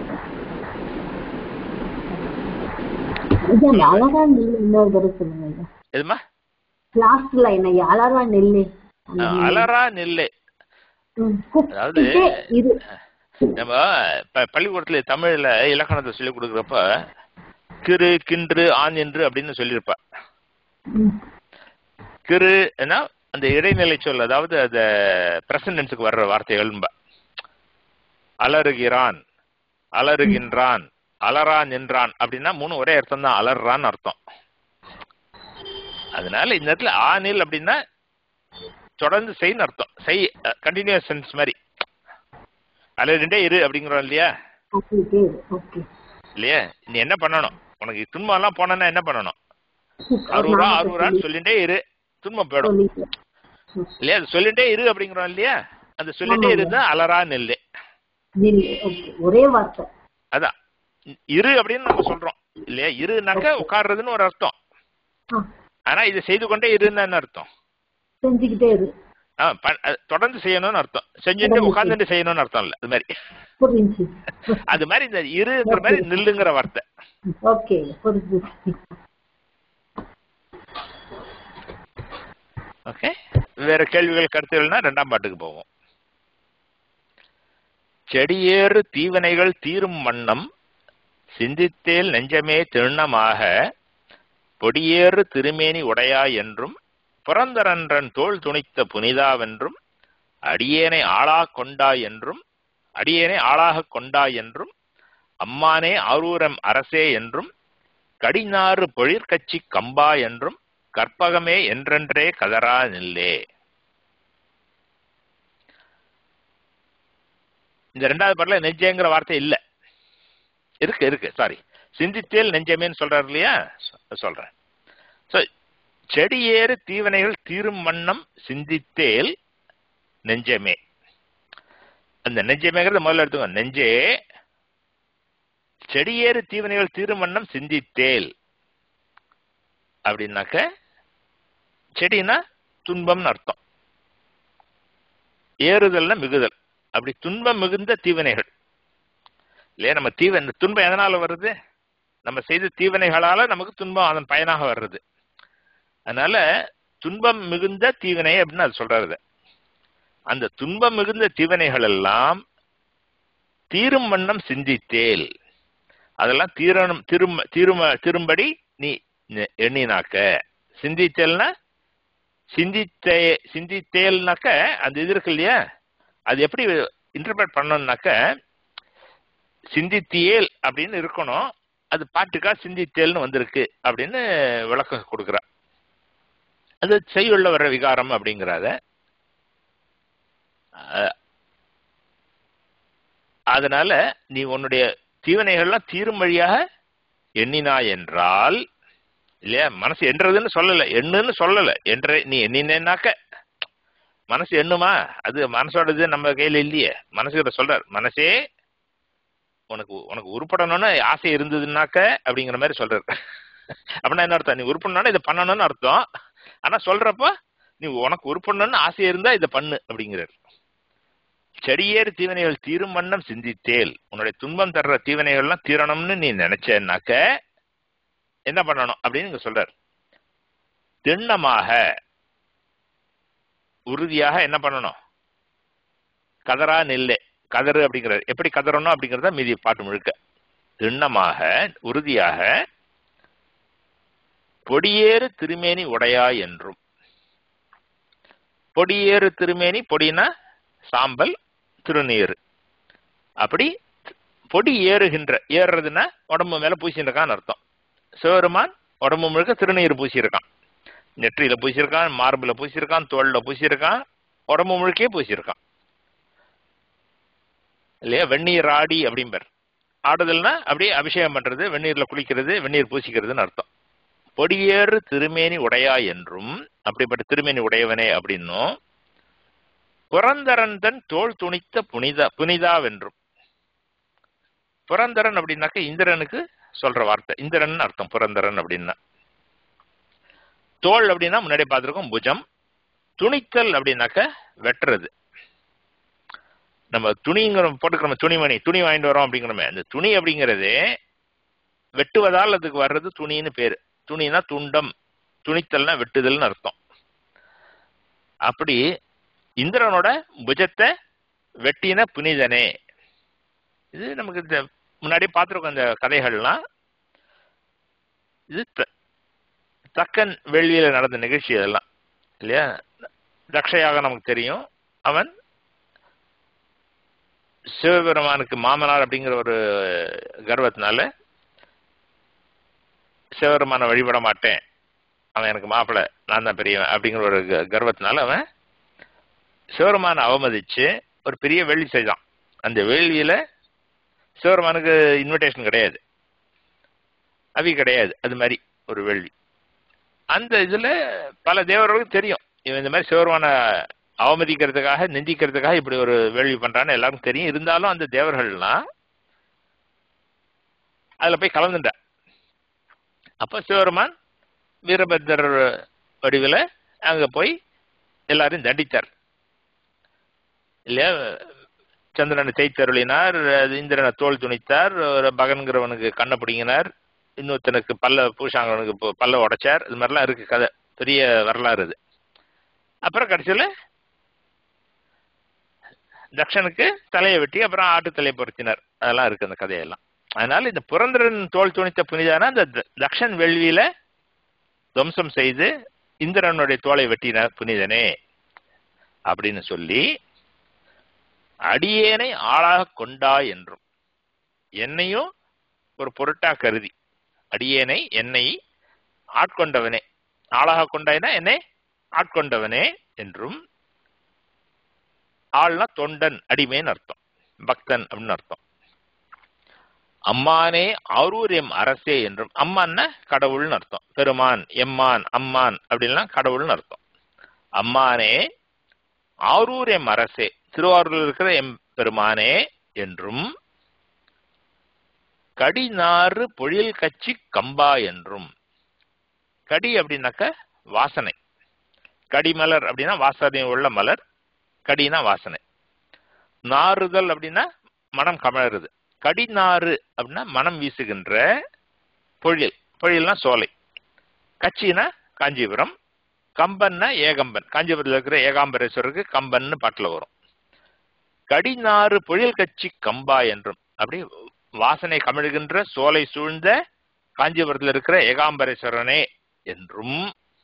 ஐயா அந்த அழகா நெல் இன்னொரு தடவை சொல்லுங்க ஐயா எதுமா லாஸ்ட் லைன் ஐயா அழகா நெல்லு அந்த நெல்லு. அலரா நெல்லு ம், அதாவது கூப்பிட்டுட்டே இரு நம்ம ப- பள்ளிக்கூடத்துல தமிழ்ல இலக்கணத்தை சொல்லி கொடுக்குறப்ப கிறு கின்று ஆண் என்று அப்படின்னு சொல்லியிருப்பா ம், கிறு அந்த இடைநிலை சொல் அதாவது அந்த பிரசன்டென்ஸுக்கு வர்ற வார்த்தைகள் அலறுகிறான் அலறுகின்றான் அலறா நின்றான் அப்படின்னா மூணு ஒரே அர்த்தம் தான் அலறான்னு அர்த்தம் அதனால இந்த இடத்துல ஆனில் அப்படின்னா தொடர்ந்து செய்ன்னு அர்த்தம் செய் கண்டினியூஸ் சென்ஸ் மாதிரி அலறிண்டே இரு அப்படிங்கிறோம் இல்லையா கூப்பிட்டுட்டே இரு ஓகே இல்லையா நீ என்ன பண்ணணும் உனக்கு துன்பம் எல்லாம் போனா என்ன பண்ணணும் அறுபது அறுபது சொல்லிட்டே இரு துன்பம் போயிடும் சொல்லிட்டேன். இல்லையா அது சொல்லிட்டே இரு அப்படிங்கிறோம் இல்லையா அது சொல்லிட்டே ஆமாங்க. இருந்தா அலறா நெல்லு நெல்லு ஓகே ஒரே வார்த்தை அதான் இரு அப்படின்னு நம்ம சொல்றோம் இல்லையா இருனாக்க உட்கார்றதுன்னு ஒரு அர்த்தம் ஆ, ஆனா இது செய்து கொண்டே இருன்னு என்ன அர்த்தம் செஞ்சுக்கிட்டே இரு ஆ, ப- அது தொடர்ந்து செய்யணும்னு அர்த்தம் செஞ்சுட்டு தொடர்ந்து உட்கார்ந்துட்டு செய்யணும்னு அர்த்தம் இல்ல அது மாதிரி புரிஞ்சு அது மாதிரி இந்த இருங்கிற மாதிரி நில்லுங்கிற வார்த்தை ஓகே புரிஞ்சு ஓகே வேற கேள்விகள் கருத்துகள்னா ரெண்டாம் பாட்டுக்கு போவோம் செடியேறு தீவினைகள் தீரும் வண்ணம் சிந்தித்தேல் நெஞ்சமே திண்ணமாக பொடியேறு திருமேனி உடையா என்றும் புறந்தரன்றன் தோள் துணித்த புனிதாவென்றும் அடியேனை ஆளா கொண்டாய் என்றும் அடியேனை ஆளாக கொண்டாய் என்றும் அம்மானே ஆரூரம் அரசே என்றும் கடிநாறு பொழிற்கட்சி கம்பா என்றும் கற்பகமே என்றென்றே கதரா நில்லே இந்த ரெண்டாவது பாடல நெஞ்சேங்கிற வார்த்தை இல்ல இருக்கு இருக்கு சாரி சிந்தித்தேல் நெஞ்சமேன்னு சொல்றாரு இல்லையா சொ- சொல்றேன் So, செடியேறு தீவனைகள் தீரும் வண்ணம் சிந்தித்தேல் நெஞ்சமே அந்த நெஞ்சமேங்கிறத முதல்ல எடுத்துக்கோ நெஞ்சே செடியேறு தீவனைகள் தீரும் வண்ணம் சிந்தித்தேல் அப்படின்னாக்க செடினா துன்பம்னு அர்த்தம் ஏறுதல்னா மிகுதல் அப்படி துன்பம் மிகுந்த தீவினைகள் இல்லையா நம்ம தீவ இந்த துன்பம் எதனால வருது நம்ம செய்த தீவினைகளால நமக்கு துன்பம் அதன் பயனாக வர்றது அதனால துன்பம் மிகுந்த தீவினை அப்படின்னு அது சொல்றாரு அந்த துன்பம் மிகுந்த தீவினைகள் எல்லாம் தீரும் வண்ணம் சிந்தித்தேல் அதெல்லாம் தீரணும் திரும்ப திரும்ப திரும்படி நீ நெ- எண்ணினாக்க சிந்தித்தேல்னா சிந்தித்தே சிந்தித்தேல்னாக்க அந்த இது இருக்கு இல்லையா அது எப்படி இன்டர்பிரட் பண்ணணும்னாக்க சிந்தித்தியேல் அப்படின்னு இருக்கணும் அது பாட்டுக்கா சிந்தித்தேல்னு வந்திருக்கு அப்படின்னு விளக்கம் கொடுக்குறா அது செய்யுள்ள வர விகாரம் அப்படிங்கிறத அஹ், அதனால நீ உன்னுடைய தீவனைகள்லாம் தீரும் வழியாக எண்ணினாய் என்றால் இல்லையா மனசு என்றதுன்னு சொல்லல எண்ணுன்னு சொல்லல என்ற நீ எண்ணினேன்னாக்க மனசு எண்ணுமா அது மனசோடது நம்ம கையில இல்லையே மனசுகிட்ட சொல்றார் மனசே உனக்கு உனக்கு உருப்படணும்னு ஆசை இருந்ததுன்னாக்க அப்படிங்கிற மாதிரி சொல்றாரு அப்படின்னா என்ன அர்த்தம் நீ உருப்படணும்னா இதை பண்ணணும்னு அர்த்தம் ஆனா சொல்றப்ப நீ உனக்கு உருப்படணும்னு ஆசை இருந்தா இதை பண்ணு அப்படிங்கிறார் செடியேறு தீவினைகள் தீரும் வண்ணம் சிந்தித்தேல் உன்னுடைய துன்பம் தர்ற தீவினைகள்லாம் தீரணும்னு நீ நினைச்சேன்னாக்க என்ன பண்ணணும் அப்படின்னு இங்க சொல்றார் திண்ணமாக உறுதியாக என்ன பண்ணணும் கதரா நெல்லே கதறு அப்படிங்கிறார் எப்படி கதறணும் அப்படிங்கிறத மீதி பாட்டு முழுக்க திண்ணமாக உறுதியாக பொடியேறு திருமேனி உடையா என்றும் பொடியேறு திருமேனி பொடினா சாம்பல் திருநீர் அப்படி பொடி ஏறுகின்ற ஏறுறதுன்னா உடம்பு மேல பூசிருக்கான்னு அர்த்தம் சிவருமான் உடம்பு முழுக்க திருநீர் பூசியிருக்கான் நெற்றியில பூசியிருக்கான் மார்புல பூசியிருக்கான் தோல்ல பூசியிருக்கான் உடம்பு முழுக்கே பூசியிருக்கான் இல்லையா வெந்நீர் ஆடி அப்படிம்பர் ஆடுதல்னா அப்படியே அபிஷேகம் பண்றது வெந்நீர்ல குளிக்கிறது வெந்நீர் பூசிக்கிறதுன்னு அர்த்தம் பொடியேறு திருமேனி உடையா என்றும் அப்படிப்பட்ட திருமேனி உடையவனே அப்படின்னும் புரந்தரன் தன் தோல் துணித்த புனிதா புனிதாவென்றும் புரந்தரன் அப்படின்னாக்க இந்திரனுக்கு சொல்ற வார்த்தை இந்திரன் அர்த்தம் புரந்தரன் அப்படின்னா தோல் அப்படின்னா முன்னாடி பார்த்துருக்கோம் புஜம் துணித்தல் அப்படின்னாக்க வெட்டுறது நம்ம துணிங்கிற போட்டுக்கிறோம் துணிமணி துணி வாங்கிட்டு வரோம் அப்படிங்கிறோமே அந்த துணி அப்படிங்கிறது வெட்டுவதால் அதுக்கு வர்றது துணின்னு பேரு துணினா துண்டம் துணித்தல்னா வெட்டுதல்னு அர்த்தம் அப்படி இந்திரனோட புஜத்தை வெட்டின புனிதனே இது நமக்கு இந்த முன்னாடி பார்த்துருக்கோம் இந்த கதைகள்லாம் இது த- தக்கன் வெள்ளியில நடந்த நிகழ்ச்சி இதெல்லாம் இல்லையா தக்ஷயாக நமக்கு தெரியும் அவன் சிவபெருமானுக்கு மாமனார் அப்படிங்கிற ஒரு கர்வத்தினால சிவபெருமானை வழிபட மாட்டேன் அவன் எனக்கு மாப்பிள்ளை நான் தான் பெரியவன் அப்படிங்கிற ஒரு க- கர்வத்தினால அவன் சிவபெருமானை அவமதிச்சு ஒரு பெரிய வேள்வி செய்தான் அந்த வேள்வியில சிவபெருமானுக்கு இன்விடேஷன் கிடையாது அவி கிடையாது அது மாதிரி ஒரு வேள்வி அந்த இதுல பல தேவர்களுக்கு தெரியும் இவன் இந்த மாதிரி சிவபெருமான அவமதிக்கிறதுக்காக நிந்திக்கிறதுக்காக இப்படி ஒரு வேள்வி பண்றான்னு எல்லாருக்கும் தெரியும் இருந்தாலும் அந்த தேவர்கள்லாம் அதுல போய் கலந்துட்டா அப்ப சிவபெருமான் வீரபத்ரர் வடிவில் அங்க போய் எல்லாரையும் தண்டித்தார் இல்லையா சந்திரனை தேய்த்தருளினார் அது இந்திரனை தோல் துணித்தார் ஒரு பகன்கிறவனுக்கு கண்ணை பிடிங்கினார் இன்னொருத்தனுக்கு பல்ல பூஷாங்கவனுக்கு ப- பல்ல உடைச்சார் இது மாதிரிலாம் இருக்கு கதை பெரிய வரலாறு இது அப்புறம் கடைசியில் தக்ஷனுக்கு தலையை வெட்டி அப்புறம் ஆட்டு தலையை பொருத்தினார் அதெல்லாம் இருக்கு அந்த கதையெல்லாம் அதனால இந்த புரந்தரன் தோல் துணித்த புனிதான அந்த த- தக்ஷன் வெள்வியில துவம்சம் செய்து இந்திரனுடைய தோலை வெட்டினார் புனிதனே அப்படின்னு சொல்லி அடியேனை ஆளாக கொண்டாய் என்றும் என்னையும் ஒரு பொருட்டா கருதி அடியேனை என்னை ஆட்கொண்டவனே ஆளாக கொண்டாய்னா என்னை ஆட்கொண்டவனே என்றும் ஆள்னா தொண்டன் அடிமைன்னு அர்த்தம் பக்தன் அப்படின்னு அர்த்தம் அம்மானே ஆரூர் எம் அரசே என்றும் அம்மான்னா கடவுள்னு அர்த்தம் பெருமான் எம்மான் அம்மான் அப்படின்லாம் கடவுள்னு அர்த்தம் அம்மானே ஆரூர் எம் அரசே திருவாரூரில் இருக்கிற எம் பெருமானே என்றும் கடிநாறு பொழில் கச்சி கம்பா என்றும் கடி அப்படின்னாக்க வாசனை கடிமலர் அப்படின்னா வாசனை உள்ள மலர் கடினா வாசனை நாறுதல் அப்படின்னா மனம் கமழறது கடிநாறு அப்படின்னா மனம் வீசுகின்ற பொழில் பொழில்னா சோலை கச்சினா காஞ்சிபுரம் கம்பன்னா ஏகம்பன் காஞ்சிபுரத்தில் இருக்கிற ஏகாம்பரேஸ்வரருக்கு கம்பன்னு பாட்டில் வரும் கடிநாறு பொழில் கச்சி கம்பா என்றும் அப்படி வாசனை கமிழ்கின்ற சோலை சூழ்ந்த காஞ்சிபுரத்தில் இருக்கிற ஏகாம்பரேஸ்வரனே என்றும்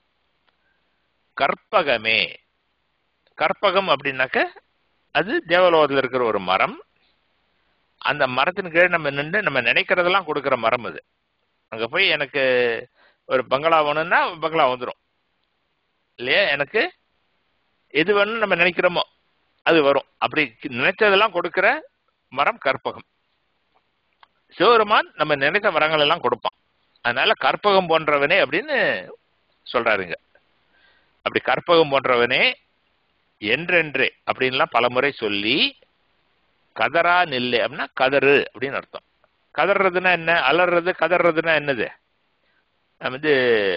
கற்பகமே கற்பகம் அப்படின்னாக்க அது தேவலோகத்தில் இருக்கிற ஒரு மரம் அந்த மரத்தின் கீழே நம்ம நின்று நம்ம நினைக்கிறதெல்லாம் கொடுக்குற மரம் அது அங்கே போய் எனக்கு ஒரு பங்களா வேணும்னா பங்களா வந்துடும் இல்லையா எனக்கு எது வேணும்னு நம்ம நினைக்கிறோமோ அது வரும் அப்படி நினைச்சதெல்லாம் கொடுக்கிற மரம் கற்பகம் சிவபெருமான் நம்ம நினைத்த மரங்கள் எல்லாம் கொடுப்பான் அதனால கற்பகம் போன்றவனே அப்படின்னு சொல்றாருங்க அப்படி கற்பகம் போன்றவனே என்றென்றே அப்படின்லாம் பலமுறை சொல்லி கதரா நெல்லு அப்படின்னா கதறு அப்படின்னு அர்த்தம் கதறதுன்னா என்ன அலறது கதறதுன்னா என்னது நம்ம வந்து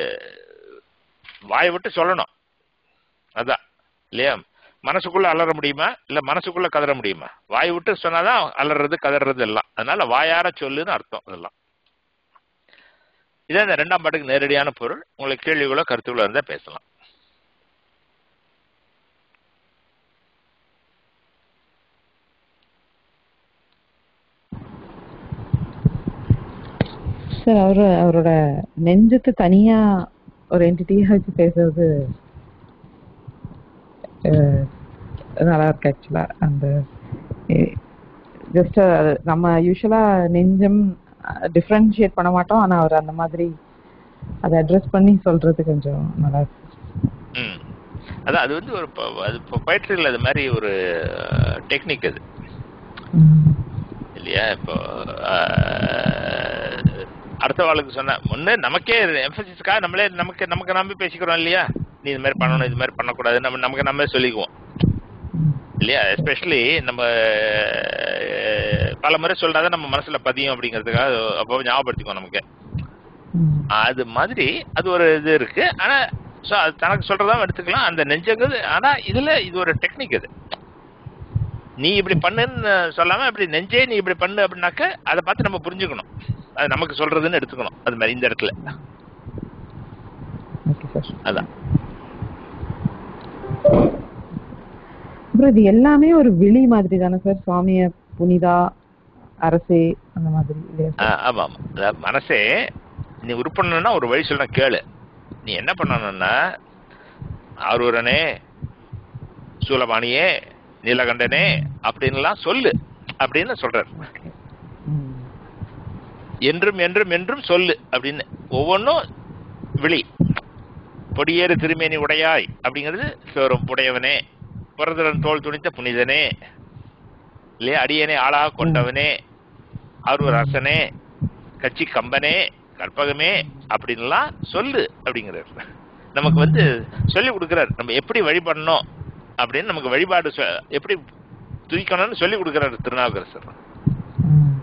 வாயை விட்டு சொல்லணும் அதான் இல்லையா மனசுக்குள்ள அலற முடியுமா இல்ல மனசுக்குள்ள கதற முடியுமா வாய் விட்டு சொன்னாதான் அலறது கதறது எல்லாம் அதனால வாயார சொல்லுன்னு அர்த்தம் இதெல்லாம் இதான் இந்த ரெண்டாம் பாட்டுக்கு நேரடியான பொருள் உங்களுக்கு கேள்விகளோ கருத்துக்களோ இருந்தா பேசலாம் சார் அவரு அவரோட நெஞ்சத்து தனியா ஒரு என்டிட்டியா வச்சு பேசுறது அஹ், நல்லா இருக்கு ஆக்சுவலா அந்த ஜஸ்ட் நம்ம யூஸ்வலா நெஞ்சம் டிஃப்ரென்ஷியேட் பண்ண மாட்டோம் ஆனா அவர் அந்த மாதிரி அதை அட்ரஸ் பண்ணி சொல்றது கொஞ்சம் நல்லா இருக்கு ம் அதான் அது வந்து ஒரு ப- அது பயிற்சியில் அது மாதிரி ஒரு டெக்னிக் அது ம். இல்லையா இப்போ ஆஹ், அடுத்த வாழ்க்கை சொன்ன முன்னே நமக்கே எம்பசிஸ்க்காக நம்மளே நமக்கு நமக்கு நம்பி பேசிக்கிறோம் இல்லையா நீ இது மாதிரி பண்ணணும் இது மாதிரி பண்ணக்கூடாது நம்ம நமக்கு நம்மளே சொல்லிக்குவோம் ம். இல்லையா எஸ்பெஷலி நம்ம அஹ், பல முறை சொல்றாதான் நம்ம மனசுல பதியும் அப்படிங்கிறதுக்காக அப்போ ஞாபகப்படுத்திக்குவோம் நமக்கு ம். அது மாதிரி அது ஒரு இது இருக்கு ஆனா ஸோ அது தனக்கு சொல்றதாவும் எடுத்துக்கலாம் அந்த நெஞ்சங்கிறது ஆனா இதுல இது ஒரு டெக்னிக் இது நீ இப்படி பண்ணுன்னு சொல்லாம இப்படி நெஞ்சே நீ இப்படி பண்ணு அப்படின்னாக்க அதை பார்த்து நம்ம புரிஞ்சுக்கணும் அது நமக்கு சொல்றதுன்னு எடுத்துக்கணும் அது மாதிரி இந்த இடத்துல ஓகே சார் அதான் அப்புறம் இது எல்லாமே ஒரு விழி மாதிரி தானே சார் சுவாமிய புனிதா அரசே அந்த மாதிரி இல்லையா ஆ, சார் ஆமா ஆமா அதாவது மனசே நீ உருப்படணும்னா ஒரு வழி சொல்ல கேளு நீ என்ன பண்ணணும்னா ஆரூரனே சூலபாணியே நீலகண்டனே அப்படின்லாம் சொல்லு அப்படின்னு சொல்றாரு ஓகே ம். என்றும் என்றும் என்றும் சொல்லு அப்படின்னு ஒவ்வொன்றும் விழி பொடியேறு திருமேனி உடையாய் அப்படிங்கிறது சிவரும் உடையவனே புறதுடன் தோல் துணித்த புனிதனே இல்லையா அடியனே ஆளாக கொண்டவனே ஆரூர் அரசனே கட்சி கம்பனே கற்பகமே அப்படின்லாம் சொல்லு அப்படிங்கிறார் நமக்கு வந்து சொல்லி கொடுக்குறார் நம்ம எப்படி வழிபடணும் அப்படின்னு நமக்கு வழிபாடு சொ- எப்படி துதிக்கணும்னு சொல்லி கொடுக்குறாரு திருநாவுக்கரசர் ம்.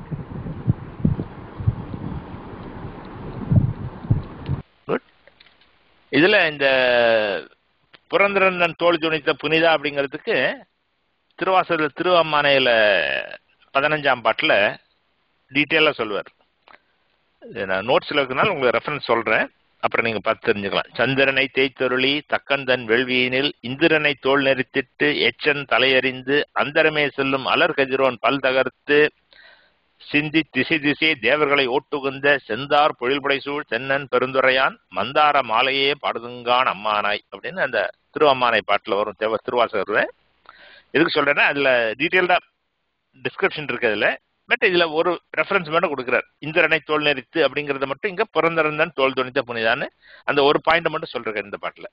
குட் இதுல இந்த புரந்தரன் தோல் துணித்த புனிதா அப்படிங்கிறதுக்கு திருவாசல திருவம்மானையில பதினஞ்சாம் பாட்டுல டீட்டெயிலா சொல்லுவார் இது நான் நோட்ஸ்ல இருக்கனால உங்களுக்கு ரெஃபரன்ஸ் சொல்றேன் அப்புறம் நீங்க பார்த்து தெரிஞ்சுக்கலாம் சந்திரனை தேய்த்தொருளி தக்கந்தன் வெள்வியினில் இந்திரனை தோல் நெறித்திட்டு எச்சன் தலையறிந்து அந்தரமே செல்லும் அலர் கதிரோன் பல் தகர்த்து சிந்தி திசை திசை தேவர்களை ஓட்டுகுந்த செந்தார் பொழில்படை சூழ் தென்னன் பெருந்துரையான் மந்தார மாலையே பாடுதுங்கான் அம்மானாய் அப்படின்னு அந்த திருவம்மானை பாட்டுல வரும் தேவ திருவாசகர்ல எதுக்கு சொல்றேன்னா அதுல டீட்டெயில்டா டிஸ்கிரிப்ஷன் இருக்கு அதுல பட் இதுல ஒரு ரெஃபரன்ஸ் மட்டும் கொடுக்குறார் இந்திரனை தோல் நெறித்து அப்படிங்கறத மட்டும் இங்க பிறந்திருந்தன் தோல் துணித்த புனிதான்னு அந்த ஒரு பாயிண்ட் மட்டும் சொல்றேன் இந்த பாட்டுல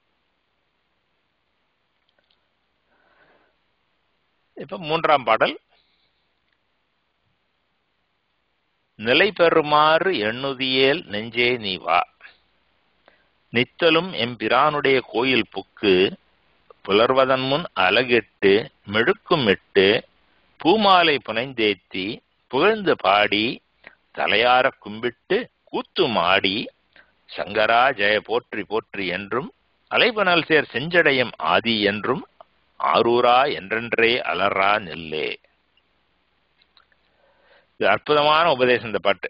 இப்ப மூன்றாம் பாடல் நிலை பெறுமாறு எண்ணுதியேல் நெஞ்சே நீ வா நித்தலும் எம்பிரானுடைய கோயில் புக்கு புலர்வதன் முன் அலகிட்டு மெழுக்குமிட்டு பூமாலை புனைந்தேத்தி புகழ்ந்து பாடி தலையார கும்பிட்டு கூத்துமாடி சங்கரா ஜெய போற்றி போற்றி என்றும் அலைபனல் சேர் செஞ்சடையம் ஆதி என்றும் ஆரூரா என்றென்றே அலறா நெல்லே இது அற்புதமான உபதேசம் இந்த பாட்டு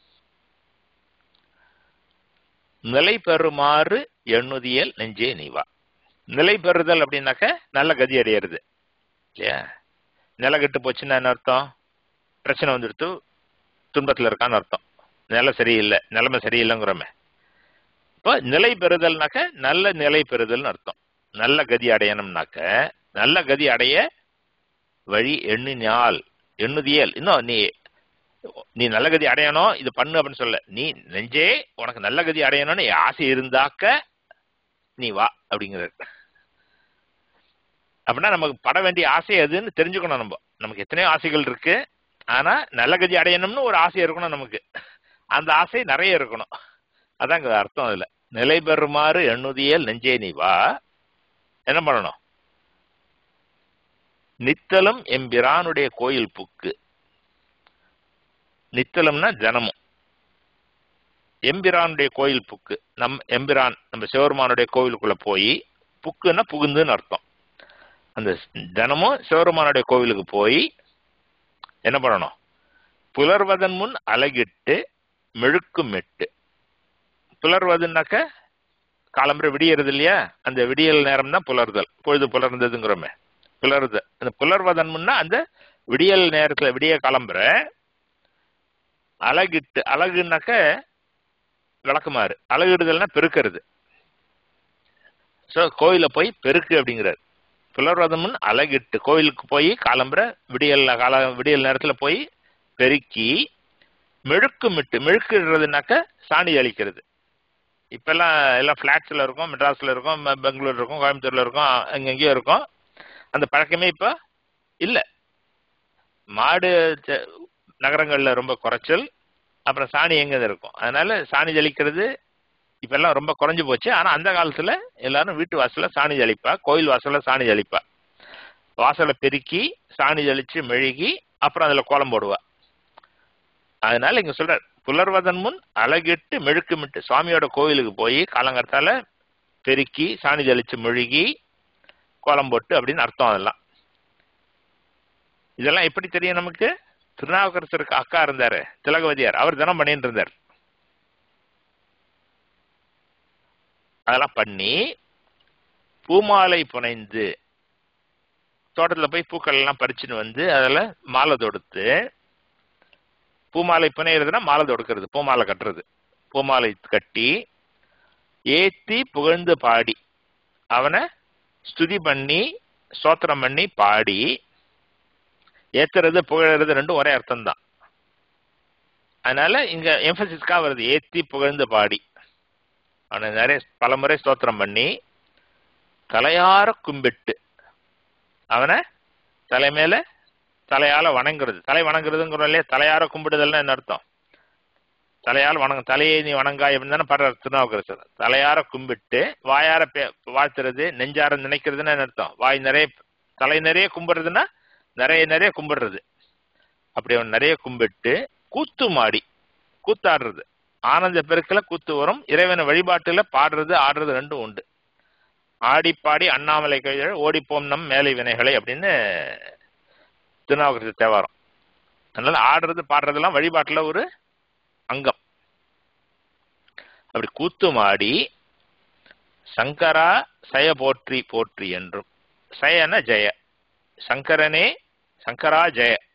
நிலை பெறுமாறு எண்ணுதியல் நெஞ்சே நீவா நிலை பெறுதல் அப்படின்னாக்க நல்ல கதி அடையிறது இல்லையா நிலை கெட்டு போச்சுன்னா என்ன அர்த்தம் பிரச்சனை வந்துடுத்து துன்பத்தில் இருக்கான்னு அர்த்தம் நிலை சரியில்லை நிலைமை சரியில்லைங்கிறோமே இப்போ நிலை பெறுதல்னாக்க நல்ல நிலை பெறுதல்னு அர்த்தம் நல்ல கதி அடையணும்னாக்க நல்ல கதி அடைய வழி எண்ணினால் எண்ணுதியல் இன்னும் நீ நீ நல்ல கதி அடையணும் இது பண்ணு அப்படின்னு சொல்ல நீ நெஞ்சே உனக்கு நல்ல கதி அடையணும்னு ஆசை இருந்தாக்க நீ வா அப்படிங்கிறது அப்படின்னா நமக்கு பட வேண்டிய ஆசை எதுன்னு தெரிஞ்சுக்கணும் நம்ம நமக்கு எத்தனையோ ஆசைகள் இருக்கு ஆனா நல்ல கதி அடையணும்னு ஒரு ஆசை இருக்கணும் நமக்கு அந்த ஆசை நிறைய இருக்கணும் அதான் இங்க அர்த்தம் அதுல நிலை பெறுமாறு எண்ணுதியல் நெஞ்சே நீ வா என்ன பண்ணணும் நித்தலும் எம்பிரானுடைய கோயில் புக்கு நித்தலம்னா ஜனமும் எம்பிரானுடைய கோயில் புக்கு நம் எம்பிரான் நம்ம சிவருமானுடைய கோவிலுக்குள்ள போய் புக்குன்னா புகுந்துன்னு அர்த்தம் அந்த தினமும் சிவருமானுடைய கோவிலுக்கு போய் என்ன பண்ணணும் புலர்வதன் முன் அலகிட்டு மெழுக்குமிட்டு புலர்வதுன்னாக்க காலம்பரை விடியறது இல்லையா அந்த விடியல் நேரம் தான் புலர்தல் பொழுது புலர்ந்ததுங்கிறோமே புலருது அந்த புலர்வதன் முன்னா அந்த விடியல் நேரத்துல விடிய கிளம்புற அழகிட்டு அழகுனாக்க விளக்குமாறு அழகிடுதல்னா பெருக்கிறது ஸோ கோயில போய் பெருக்கு அப்படிங்கிறார் புலர்வதன் முன் அழகிட்டு கோயிலுக்கு போய் காலம்புற விடியல் கால விடியல் நேரத்துல போய் பெருக்கி மெழுக்குமிட்டு மெழுக்குறதுனாக்க சாணி அளிக்கிறது இப்பெல்லாம் எல்லாம் ஃப்ளாட்ஸில் இருக்கும் மெட்ராஸில் இருக்கும் பெங்களூர் இருக்கும் கோயம்புத்தூர்ல இருக்கும் எங்கெங்கேயோ இருக்கும் அந்த பழக்கமே இப்போ இல்லை மாடு நகரங்களில் ரொம்ப குறைச்சல் அப்புறம் சாணி எங்க இருக்கும் அதனால சாணி ஜலிக்கிறது இப்பெல்லாம் ரொம்ப குறைஞ்சு போச்சு ஆனால் அந்த காலத்தில் எல்லாரும் வீட்டு வாசலில் சாணி ஜலிப்பா கோயில் வாசலில் சாணி ஜலிப்பா வாசலை பெருக்கி சாணி ஜலிச்சு மெழுகி அப்புறம் அதில் கோலம் போடுவா அதனால இங்க சொல்ற புலர்வதன் முன் அழகிட்டு மெழுக்குமிட்டு சுவாமியோட கோயிலுக்கு போய் காலங்கரத்தால பெருக்கி சாணி ஜலிச்சு மெழுகி கோலம் போட்டு அப்படின்னு அர்த்தம் அதெல்லாம் இதெல்லாம் எப்படி தெரியும் நமக்கு திருநாவுக்கரசருக்கு அக்கா இருந்தாரு திலகவதியார் அவர் தினம் பண்ணிட்டு இருந்தார் அதெல்லாம் பண்ணி பூமாலை புனைந்து தோட்டத்துல போய் பூக்கள் எல்லாம் பறிச்சுன்னு வந்து அதில் மாலை தொடுத்து பூமாலை புனையிறதுனா மாலை தொடுக்கிறது பூமாலை கட்டுறது பூமாலை கட்டி ஏத்தி புகழ்ந்து பாடி அவனை ஸ்துதி பண்ணி ஸ்தோத்திரம் பண்ணி பாடி ஏத்துறது புகழறது ரெண்டும் ஒரே அர்த்தம் தான் அதனால இங்க எம்பசிஸ்க்காக வருது ஏத்தி புகழ்ந்து பாடி அவனை நிறைய பலமுறை ஸ்தோத்திரம் பண்ணி தலையார கும்பிட்டு அவனை தலைமையில தலையால வணங்குறது தலை வணங்குறதுங்கிறோம் இல்லையா தலையார கும்பிடுதல்னா என்ன அர்த்தம் தலையால் வணங்க தலையை நீ வணங்காய் அப்படின்னு தானே பாடுற திருநாவுக்கரசர் தலையார கும்பிட்டு வாயார வாழ்த்துறது நெஞ்சார நினைக்கிறதுன்னு என்ன அர்த்தம் வாய் நிறைய தலை நிறைய கும்பிடுறதுன்னா நிறைய நிறைய கும்பிடுறது அப்படி அவன் நிறைய கும்பிட்டு கூத்து மாடி கூத்தாடுறது ஆனந்த பெருக்கில் கூத்து வரும் இறைவனை வழிபாட்டுல பாடுறது ஆடுறது ரெண்டும் உண்டு ஆடி பாடி அண்ணாமலை கழிதழ் ஓடிப்போம் நம் மேலை வினைகளை அப்படின்னு திருநாவுக்கரசு தேவாரம் அதனால ஆடுறது பாடுறதெல்லாம் வழிபாட்டுல ஒரு அங்கம் அப்படி கூத்து மாடி சங்கரா சய போற்றி போற்றி என்றும் சயன ஜெய சங்கரனே சங்கரா ஜெய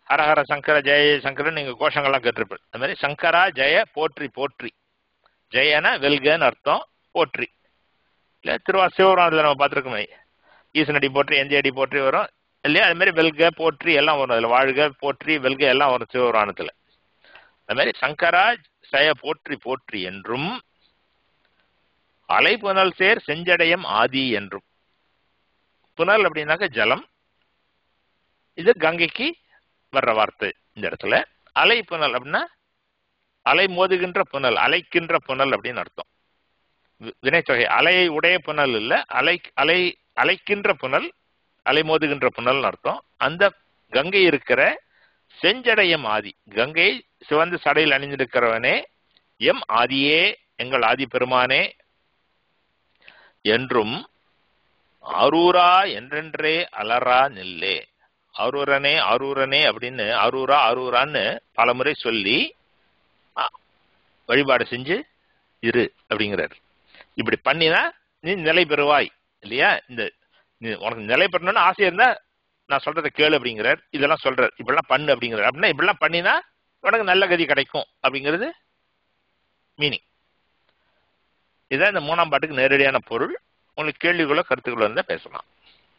ஹரஹர சங்கர ஜெய ஜெய சங்கரன் நீங்க கோஷங்கள்லாம் கேட்டிருப்பேன் அது மாதிரி சங்கரா ஜெய போற்றி போற்றி ஜெயனா வெல்கன்னு அர்த்தம் போற்றி இல்ல திருவா சிவபுராணத்துல நம்ம பார்த்துருக்கோமே ஈசனடி போற்றி எந்தியடி போற்றி வரும் இல்லையா அது மாதிரி வெல்க போற்றி எல்லாம் வரும் அதுல வாழ்க போற்றி வெல்க எல்லாம் வரும் சிவபுராணத்துல அது மாதிரி சங்கரா ஜெய போற்றி போற்றி என்றும் அலை புனல் சேர் செஞ்சடையம் ஆதி என்றும் புனல் அப்படின்னாக்க ஜலம் இது கங்கைக்கு வர்ற வார்த்தை இந்த இடத்துல அலை புனல் அப்படின்னா அலை மோதுகின்ற புனல் அலைக்கின்ற புனல் அப்படின்னு அர்த்தம் வி- வினைத்தொகை அலையை உடைய புனல் இல்ல அலை அலை அலைக்கின்ற புனல் அலை மோதுகின்ற புனல்னு அர்த்தம் அந்த கங்கை இருக்கிற செஞ்சடையம் ஆதி கங்கை சிவந்த சடையில் அணிந்திருக்கிறவனே எம் ஆதியே எங்கள் ஆதி பெருமானே என்றும் அரூரா என்றென்றே அலரா நில்லே அரூரனே அரூரனே அப்படின்னு அரூரா அரூரான்னு பலமுறை சொல்லி அ, வழிபாடு செஞ்சு இரு அப்படிங்கிறார் இப்படி பண்ணினா நீ நிலை பெறுவாய் இல்லையா இந்த நீ உனக்கு நிலை பெறணும்னு ஆசை இருந்தா நான் சொல்றதை கேளு அப்படிங்கிறார் இதெல்லாம் சொல்றார் இப்படிலாம் பண்ணு அப்படிங்கிறார் அப்படின்னா இப்படிலாம் பண்ணினா உனக்கு நல்ல கதி கிடைக்கும் அப்படிங்கிறது மீனிங் இதான் இந்த மூணாம் பாட்டுக்கு நேரடியான பொருள் உங்களுக்கு கேள்விகளோ கருத்துக்களோ இருந்தா பேசலாம்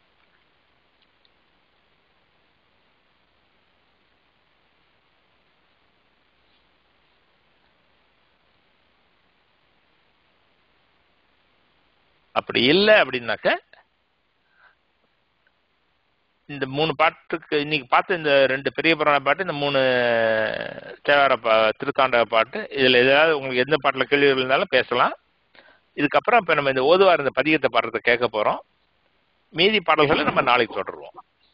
அப்படி இல்லை அப்படின்னாக்க இந்த மூணு பாட்டுக்கு இன்னைக்கு பார்த்த இந்த ரெண்டு பெரிய புராண பாட்டு இந்த மூணு தேவார பா திருத்தாண்டக பாட்டு இதுல ஏதாவது உங்களுக்கு எந்த பாட்டுல கேள்விகள் இருந்தாலும் பேசலாம் இதுக்கப்புறம் இப்ப நம்ம இந்த ஓதுவார் இந்த பதிகத்தை பாடுறதை கேட்க போறோம் மீதி பாடல்களை நம்ம நாளைக்கு தொடருவோம்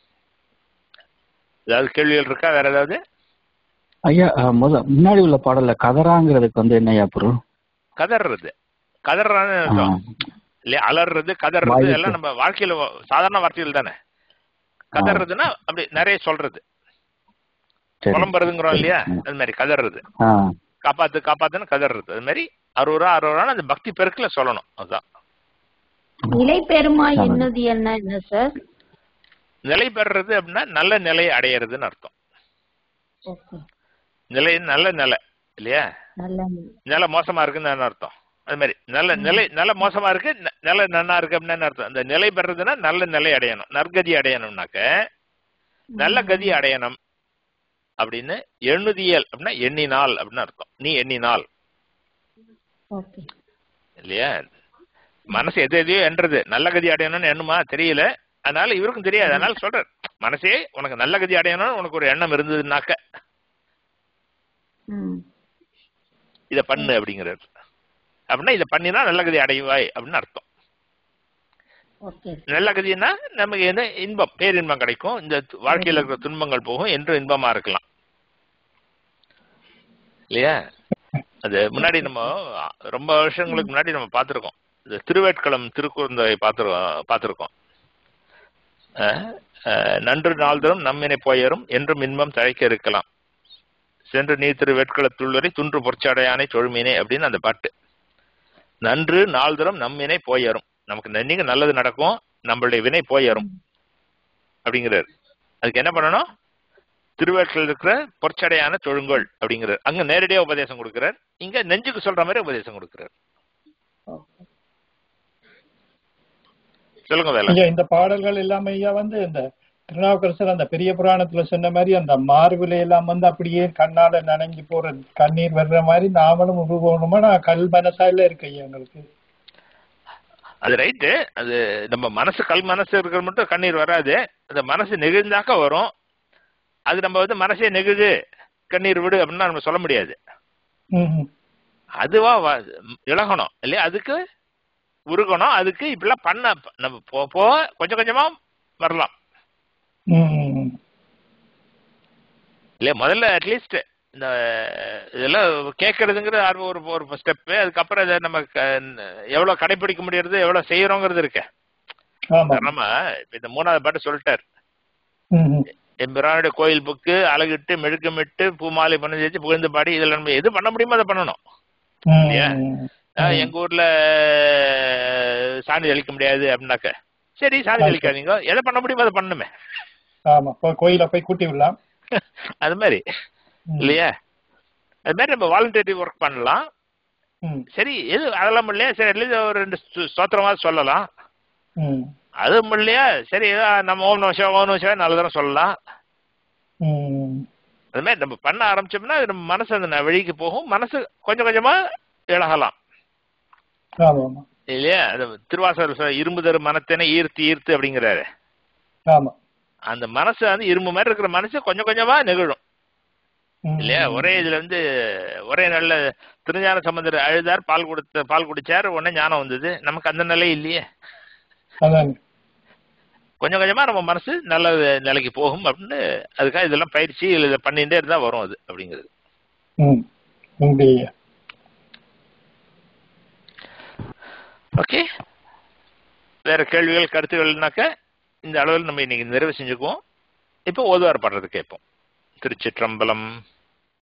ஏதாவது கேள்விகள் இருக்கா வேற ஏதாவது ஐயா அஹ், முத முன்னாடி உள்ள பாடல்ல கதராங்கிறதுக்கு வந்து என்னய்யா பொருள் கதறது கதறான்னு ஆ, அர்த்தம். இல்லையா அலறது கதறது வாய்விட்டு. எல்லாம் நம்ம வாழ்க்கையில வ- சாதாரண வார்த்தைகள் தானே கதறதுன்னா அப்படி நிறைய சொல்றது சரி. புலம்புறதுங்கிறோம் இல்லையா ம். அது மாதிரி கதறது ஆ, காப்பாத்து காப்பாத்துன்னு கதறது அது மாதிரி அறுபது அறுபது அந்த பக்தி பெருக்குல சொல்லணும் அதுதான் நிலை பெருமா ஆமாம். என்னது என்ன என்ன சார் நிலை பெறுறது அப்படின்னா நல்ல நிலை அடையிறதுன்னு அர்த்தம் ஓகே நிலை நல்ல நிலை இல்லையா நல்ல நிலை மோசமா இருக்குன்னு என்ன அர்த்தம் அது மாதிரி நல்ல நிலை நிலை மோசமா இருக்கு ந- நிலை நன்னா இருக்கு அப்படின்னு என்ன அர்த்தம் அந்த நிலை பெறுறதுன்னா நல்ல நிலை அடையணும் நற்கதி அடையணும்னாக்க நல்ல கதி அடையணும் அப்படின்னு எண்ணுதியல் அப்படின்னா எண்ணினால் அப்படின்னு அர்த்தம் நீ எண்ணினால் ஓகே இல்லையா மனசு எது எதையோ என்றது நல்ல கதி அடையணும்னு எண்ணுமா தெரியல அதனால இவருக்கும் தெரியாது அதனால சொல்றார் மனசே உனக்கு நல்ல கதி அடையணும்னு உனக்கு ஒரு எண்ணம் இருந்ததுனாக்க ம் இதை பண்ணு அப்படிங்கிறார் அப்படின்னா இதை பண்ணினா நல்ல கதி அடைவாய் அப்படின்னு அர்த்தம் ஓகே நல்ல கதின்னா நமக்கு என்ன இன்பம் பேரின்பம் கிடைக்கும் இந்த து- வாழ்க்கையில இருக்கிற துன்பங்கள் போகும் என்று இன்பமா இருக்கலாம் இல்லையா அது முன்னாடி நம்ம ரொம்ப வருஷங்களுக்கு முன்னாடி நம்ம பார்த்திருக்கோம் இந்த திருவேட்களம் திருக்குறந்தை பார்த்திருக்கோம் பார்த்திருக்கோம் அஹ், அஹ், நன்று நாள்தரும் நம்மினை போயரும் என்றும் இன்பம் தழைக்க இருக்கலாம் சென்று நீர் திரு வேட்களத்துள்ளரை துன்று பொற்சடையானை தொழுமீனே அப்படின்னு அந்த பாட்டு நன்று நாள்தரும் நம்மினை போயரும் நமக்கு இன்னைக்கு நல்லது நடக்கும் நம்மளுடைய வினை போயரும் அப்படிங்கிறார் அதுக்கு என்ன பண்ணணும் திருவேற்றில் இருக்கிற பொற்சடையான தொழுங்கோள் அப்படிங்கிறார் அங்க நேரடியா உபதேசம் கொடுக்கிறார் இங்க நெஞ்சுக்கு சொல்ற மாதிரி உபதேசம் கொடுக்கிறார் சொல்லுங்க வேலை ஐயா இந்த பாடல்கள் எல்லாமே ஐயா வந்து இந்த திருநாவுக்கரசர் அந்த பெரிய புராணத்துல சொன்ன மாதிரி அந்த மார்பில எல்லாம் வந்து அப்படியே கண்ணால நனைஞ்சு போற கண்ணீர் வர்ற மாதிரி நாமளும் உருவணுமா நான் கல் மனசால இருக்கு ஐயா எங்களுக்கு அது ரைட்டு அது நம்ம மனசு கல் மனசு இருக்கிற மட்டும் கண்ணீர் வராது அந்த மனசு நெகிழ்ந்தாக்க வரும் அது நம்ம வந்து மனசே நெகிழு கண்ணீர் விடு அப்படின்னா நம்ம சொல்ல முடியாது ம், ம். அதுவா வ- இழகணும் இல்லையா அதுக்கு உருகணும் அதுக்கு இப்படிலாம் பண்ண நம்ம போ போக கொஞ்சம் கொஞ்சமா வரலாம் ம், ம், ம். இல்லையா முதல்ல அட்லீஸ்ட் இந்த இதெல்லாம் கேட்கறதுங்கிற ஆர்வம் ஒரு ஒரு ஸ்டெப்பு அதுக்கப்புறம் இதை நம்ம க- எவ்வளவு கடைபிடிக்க முடியறது எவ்வளவு செய்யறோங்கிறது இருக்கு ஆமா நம்ம இப்ப இந்த மூணாவது பாட்டு சொல்லிட்டார் ம், ம். எம்பிரானுடைய கோயில் புக்கு அழகிட்டு மெழுக்கமிட்டு பூமாலை பண்ணி வச்சு புகழ்ந்து பாடி இதுல நம்ம எது பண்ண முடியுமோ அதை பண்ணணும் ம், இல்லையா? ம். ஆஹ் எங்க ஊர்ல சாணி தெளிக்க முடியாது அப்படின்னாக்க சரி சாணி தெளிக்காதீங்க எதை பண்ண முடியுமோ அதை பண்ணுமே ஆமா போய் கோயில போய் கூட்டி விடலாம் அது மாதிரி ம். இல்லையா அது மாதிரி நம்ம வாலண்டரி ஒர்க் பண்ணலாம் ம். சரி எது அதெல்லாம் இல்லையா சரி அட்லீஸ்ட் ஒரு ரெண்டு ஸ்து- ஸ்தோத்திரமாவது சொல்லலாம் ம். அது இல்லையா சரி ஏதோ நம்ம ஓம் நம சிவா ஓம் நம சிவா நல்ல தரம் சொல்லலாம் ம். அது மாதிரி நம்ம பண்ண ஆரம்பிச்சோம்னா அது நம்ம மனசு அந்த ந- வழிக்கு போகும் மனசு கொஞ்சம் கொஞ்சமா இழகலாம் ஆமா ஆமா இல்லையா அது திருவாசகர் சொல்ற, இரும்பு தரு மனத்தினை ஈர்த்து ஈர்த்து அப்படிங்கிறாரு ஆமா அந்த மனசு வந்து இரும்பு மாதிரி இருக்கிற மனசு கொஞ்சம் கொஞ்சமா நெகிழும் ம். இல்லையா ஒரே இதுல இருந்து ஒரே நல்ல திருஞான சம்பந்தர் அழுதார் பால் கொடுத்த பால் குடிச்சார் உடனே ஞானம் வந்தது நமக்கு அந்த நிலை இல்லையே அதான் கொஞ்சம் கொஞ்சமா நம்ம மனசு நல்ல நிலைக்கு போகும் அப்படின்னு அதுக்காக இதெல்லாம் பயிற்சி இல்ல இதை பண்ணிட்டே இருந்தா வரும் அது அப்படிங்கிறது ம் உங்களுடைய ஓகே வேற கேள்விகள் கருத்துக்கள்னாக்க இந்த அளவில் நம்ம இன்னைக்கு நிறைவு செஞ்சுக்குவோம் இப்போ ஓதுவார் பாடுறது கேட்போம் திருச்சிற்றம்பலம்